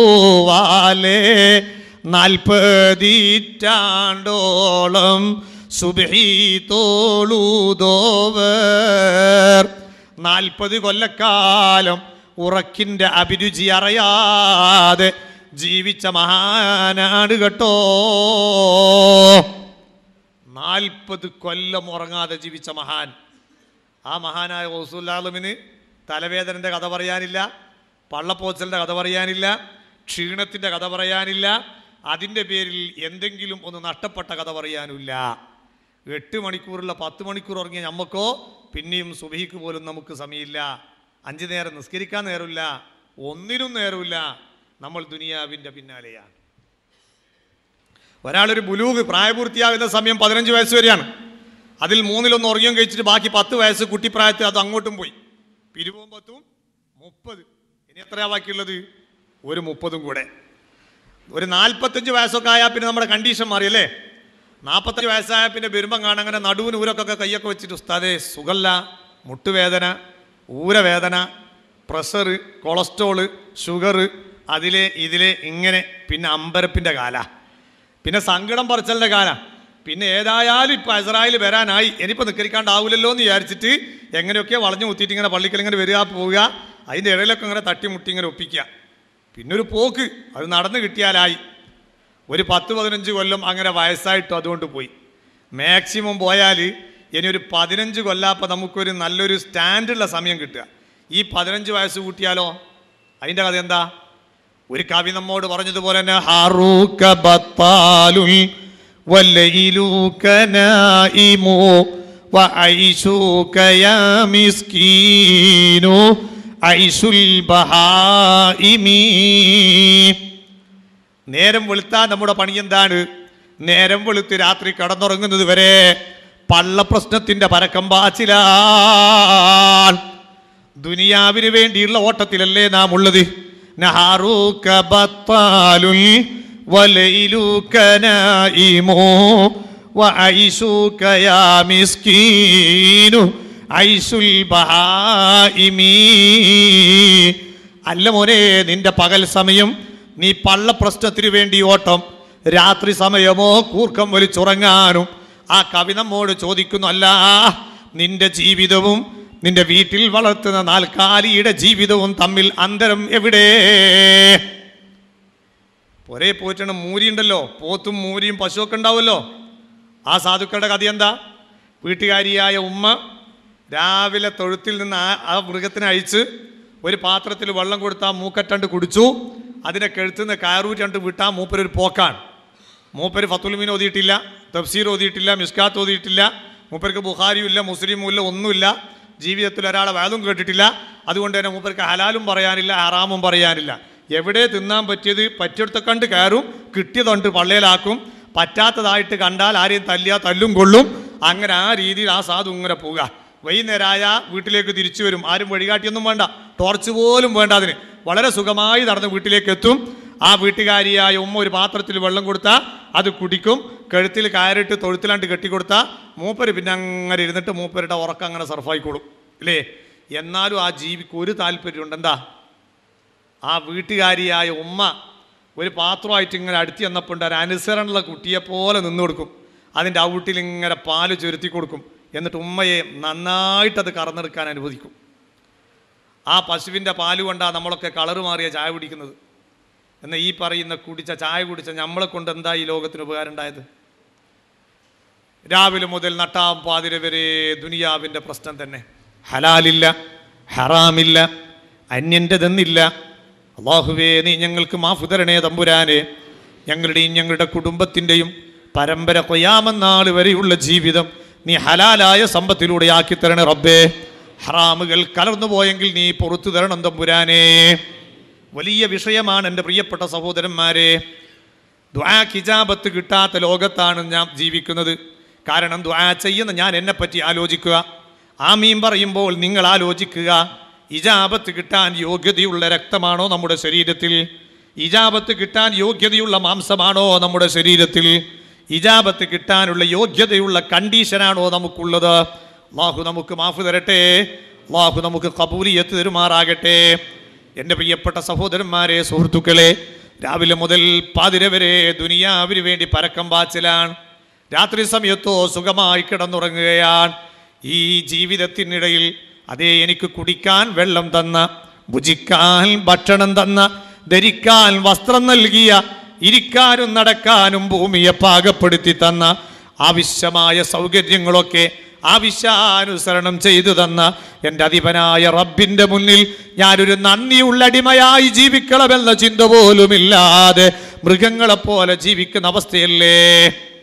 ലൂതോരോവാലേ നാൽപ്പതിറ്റാണ്ടോളം സുബഹി തോളൂതോവർ നാൽപ്പത് കൊല്ലക്കാലം ഉറക്കിന്റെ അഭിരുചി അറിയാതെ ജീവിച്ച മഹാനാണ് കേട്ടോ നാൽപ്പത് കൊല്ലം ഉറങ്ങാതെ ജീവിച്ച മഹാൻ ആ മഹാനായ ഓസുല്ലാലമിന് തലവേദനൻ്റെ കഥ പറയാനില്ല പള്ളപ്പോച്ചലിൻ്റെ കഥ പറയാനില്ല ക്ഷീണത്തിൻ്റെ കഥ പറയാനില്ല അതിൻ്റെ പേരിൽ എന്തെങ്കിലും ഒന്ന് നഷ്ടപ്പെട്ട കഥ പറയാനില്ല എട്ട് മണിക്കൂറുള്ള പത്ത് മണിക്കൂർ ഉറങ്ങിയ നമ്മക്കോ പിന്നെയും സുബഹിക്ക് പോലും നമുക്ക് സമയമില്ല അഞ്ച് നേരം നിസ്കരിക്കാൻ നേരമില്ല ഒന്നിനും നേരമില്ല നമ്മൾ ദുനിയാവിൻ്റെ പിന്നാലെയാണ് ഒരാളൊരു ബുലൂഗ് പ്രായപൂർത്തിയാകുന്ന സമയം പതിനഞ്ച് വയസ്സ് വരെയാണ് അതിൽ മൂന്നിലൊന്ന് ഉറങ്ങിയും കഴിച്ചിട്ട് ബാക്കി പത്ത് വയസ്സ് കുട്ടിപ്രായത്തിൽ അത് അങ്ങോട്ടും പോയി ഇരുപതും പത്തും മുപ്പത് ഇനി എത്രയാ ബാക്കിയുള്ളത് ഒരു മുപ്പതും കൂടെ ഒരു നാൽപ്പത്തഞ്ച് വയസ്സൊക്കെ ആയാൽ പിന്നെ നമ്മുടെ കണ്ടീഷൻ മാറിയല്ലേ നാൽപ്പത്തഞ്ച് വയസ്സായ പിന്നെ വരുമ്പം കാണാൻ അങ്ങനെ നടുവിന് ഊരക്കൊക്കെ കൈയൊക്കെ വെച്ചിട്ട് ഉസ്താദേ സുഖല്ല മുട്ടുവേദന ഊരവേദന പ്രഷർ കൊളസ്ട്രോള് ഷുഗർ അതിലെ ഇതിലെ ഇങ്ങനെ പിന്നെ അമ്പരപ്പിൻ്റെ കാല പിന്നെ സങ്കടം പറച്ചലിൻ്റെ കാല പിന്നെ ഏതായാലും ഇപ്പം ഇസ്രായേൽ വരാനായി ഇനിയിപ്പോൾ നിക്കരിക്കാണ്ടാവില്ലല്ലോ എന്ന് വിചാരിച്ചിട്ട് എങ്ങനെയൊക്കെ വളഞ്ഞു കുത്തിയിട്ട് ഇങ്ങനെ പള്ളിക്കൽ ഇങ്ങനെ വരിക പോവുക അതിൻ്റെ ഇടയിലൊക്കെ ഇങ്ങനെ തട്ടിമുട്ടി ഇങ്ങനെ ഒപ്പിക്കുക പിന്നെ ഒരു പോക്ക് അത് നടന്നു കിട്ടിയാലായി ഒരു പത്ത് പതിനഞ്ച് കൊല്ലം അങ്ങനെ വയസ്സായിട്ടും അതുകൊണ്ട് പോയി മാക്സിമം പോയാൽ ഇനി ഒരു പതിനഞ്ച് കൊല്ലാപ്പം നമുക്കൊരു നല്ലൊരു സ്റ്റാൻഡുള്ള സമയം കിട്ടുക ഈ പതിനഞ്ച് വയസ്സ് കൂട്ടിയാലോ അതിൻ്റെ കഥ എന്താ ഒരു കവി നമ്മോട് പറഞ്ഞതുപോലെ തന്നെ ഹാറൂക ബത്താലുൽ വല്ലയിലൂക നായിമു വഐശൂക യാ മിസ്കീനു ഐശുൽ ബഹായിമീ നേരം വെളുത്താ നമ്മുടെ പണി എന്താണ് നേരം വെളുത്ത് രാത്രി കടന്നുറങ്ങുന്നത് വരെ പള്ള പ്രശ്നത്തിന്റെ പരക്കം പാച്ചിലാണ് ദുനിയാവിന് വേണ്ടിയുള്ള ഓട്ടത്തിലല്ലേ നാം ഉള്ളത് നഹാറൂക ബത്താലുൽ വലയിലൂക നായിമു വഐശൂക യാ മിസ്കീനു ഐശുൽ ബഹായിമീ അല്ല മോനെ നിന്റെ പകൽ സമയം നീ പള്ള പ്രശ്നത്തിനു വേണ്ടി ഓട്ടം രാത്രി സമയമോ കൂർക്കം വലിച്ചുറങ്ങാനും ആ കവി നമ്മോട് ചോദിക്കുന്നു അല്ല നിന്റെ ജീവിതവും നിന്റെ വീട്ടിൽ വളർത്തുന്ന നാൽക്കാലിയുടെ ജീവിതവും തമ്മിൽ അന്തരം എവിടെ ഒരേ പോറ്റണ മൂരിയുണ്ടല്ലോ പോത്തും മൂരിയും പശുവൊക്കെ ഉണ്ടാവുമല്ലോ ആ സാധുക്കളുടെ കഥ എന്താ വീട്ടുകാരിയായ ഉമ്മ രാവിലെ തൊഴുത്തിൽ നിന്ന് ആ ആ മൃഗത്തിനെ അഴിച്ച് ഒരു പാത്രത്തിൽ വെള്ളം കൊടുത്താൽ മൂക്കറ്റണ്ട് കുടിച്ചു അതിനെ കെഴുത്തുനിന്ന് കയറൂറ്റണ്ട് വിട്ടാൽ മൂപ്പരൊരു പോക്കാണ് മൂപ്പര് ഫത്തുൽമീൻ ഓതിയിട്ടില്ല തഫ്സീർ ഓതിയിട്ടില്ല മിസ്കാത്ത് ഓതിയിട്ടില്ല മൂപ്പർക്ക് ബുഖാരിയും ഇല്ല മുസ്ലിമും ഇല്ല ഒന്നുമില്ല ജീവിതത്തിൽ ഒരാളെ വേദം കേട്ടിട്ടില്ല അതുകൊണ്ട് തന്നെ മൂപ്പർക്ക് ഹലാലും പറയാനില്ല ഹറാമും പറയാനില്ല എവിടെ തിന്നാൻ പറ്റിയത് പറ്റിയെടുത്ത കണ്ട് കയറും കിട്ടിയതുണ്ട് പള്ളയിലാക്കും പറ്റാത്തതായിട്ട് കണ്ടാൽ ആരെയും തല്ലിയാ തല്ലും കൊള്ളും അങ്ങനെ ആ രീതിയിൽ ആ സാധു ഇങ്ങനെ പോവുക വൈകുന്നേരമായ വീട്ടിലേക്ക് തിരിച്ചു വരും ആരും വഴികാട്ടിയൊന്നും വേണ്ട ടോർച്ച് പോലും വേണ്ട അതിന് വളരെ സുഖമായി നടന്ന് വീട്ടിലേക്ക് എത്തും ആ വീട്ടുകാരിയായ ഉമ്മ ഒരു പാത്രത്തിൽ വെള്ളം കൊടുത്താൽ അത് കുടിക്കും കഴുത്തിൽ കയറിട്ട് തൊഴുത്തിലാണ്ട് കെട്ടിക്കൊടുത്താൽ മൂപ്പര് പിന്നെ അങ്ങനെ ഇരുന്നിട്ട് മൂപ്പരുടെ ഉറക്കം അങ്ങനെ സർഫായിക്കോളും അല്ലേ എന്നാലും ആ ജീവിക്ക് ഒരു താല്പര്യമുണ്ട് എന്താ ആ വീട്ടുകാരിയായ ഉമ്മ ഒരു പാത്രമായിട്ട് ഇങ്ങനെ അടുത്ത് ചെന്നപ്പോൾ ഒരു അനുസരണമുള്ള കുട്ടിയെ പോലെ നിന്ന് കൊടുക്കും അതിൻ്റെ ഔട്ടിൽ ഇങ്ങനെ പാല് ചുരുത്തി കൊടുക്കും എന്നിട്ട് ഉമ്മയെ നന്നായിട്ടത് കറന്നെടുക്കാൻ അനുവദിക്കും ആ പശുവിൻ്റെ പാല് കൊണ്ടാണ് നമ്മളൊക്കെ കളറ് മാറിയ ചായ കുടിക്കുന്നത് എന്നാൽ ഈ പറയുന്ന കുടിച്ച ചായ കുടിച്ച നമ്മളെ കൊണ്ട് എന്താ ഈ ലോകത്തിന് ഉപകാരം ഉണ്ടായത് രാവിലെ മുതൽ നട്ടാം പാതിര വരെ ദുനിയാവിൻ്റെ പ്രശ്നം തന്നെ ഹലാലില്ല ഹറാമില്ല അന്യൻ്റെതെന്നില്ല അള്ളാഹുവേ നീ ഞങ്ങൾക്ക് മാഫു തരണേ തമ്പുരാനെ ഞങ്ങളുടെയും ഞങ്ങളുടെ കുടുംബത്തിൻ്റെയും പരമ്പര കൊയ്യാമെന്നാൾ വരെയുള്ള ജീവിതം നീ ഹലാലായ സമ്പത്തിലൂടെ ആക്കി തരണേ റബ്ബേ ഹറാമുകൾ കലർന്നു പോയെങ്കിൽ നീ പുറത്തു തരണം തമ്പുരാനെ വലിയ വിഷയമാണ് എൻ്റെ പ്രിയപ്പെട്ട സഹോദരന്മാരെ ദ്വാ കിജാബത്ത് കിട്ടാത്ത ലോകത്താണ് ഞാൻ ജീവിക്കുന്നത് കാരണം ദ്വാ ചെയ്യുന്ന ഞാൻ എന്നെ പറ്റി ആലോചിക്കുക ആമീൻ പറയുമ്പോൾ നിങ്ങൾ ആലോചിക്കുക ഇജാബത്ത് കിട്ടാൻ യോഗ്യതയുള്ള രക്തമാണോ നമ്മുടെ ശരീരത്തിൽ ഇജാബത്ത് കിട്ടാൻ യോഗ്യതയുള്ള മാംസമാണോ നമ്മുടെ ശരീരത്തിൽ ഇജാബത്ത് കിട്ടാനുള്ള യോഗ്യതയുള്ള കണ്ടീഷനാണോ നമുക്കുള്ളത് അള്ളാഹു നമുക്ക് മാഫ് തരട്ടെ അള്ളാഹു നമുക്ക് കബൂലിയത്ത് തരുമാറാകട്ടെ എൻ്റെ പ്രിയപ്പെട്ട സഹോദരന്മാരെ സുഹൃത്തുക്കളെ രാവിലെ മുതൽ പാതിര വരെ ദുനിയാവിന് വേണ്ടി പരക്കം പാച്ചിലാണ് രാത്രി സമയത്തോ സുഖമായി കിടന്നുറങ്ങുകയാണ് ഈ ജീവിതത്തിനിടയിൽ അതേ എനിക്ക് കുടിക്കാൻ വെള്ളം തന്ന ഭുജിക്കാൻ ഭക്ഷണം തന്ന ധരിക്കാൻ വസ്ത്രം നൽകിയ ഇരിക്കാനും നടക്കാനും ഭൂമിയെ പാകപ്പെടുത്തി തന്ന ആവശ്യമായ സൗകര്യങ്ങളൊക്കെ ആവശ്യാനുസരണം ചെയ്തു തന്ന എൻ്റെ അധിപനായ റബ്ബിൻ്റെ മുന്നിൽ ഞാനൊരു നന്ദിയുള്ള അടിമയായി ജീവിക്കണമെന്ന ചിന്ത പോലുമില്ലാതെ മൃഗങ്ങളെപ്പോലെ ജീവിക്കുന്ന അവസ്ഥയല്ലേ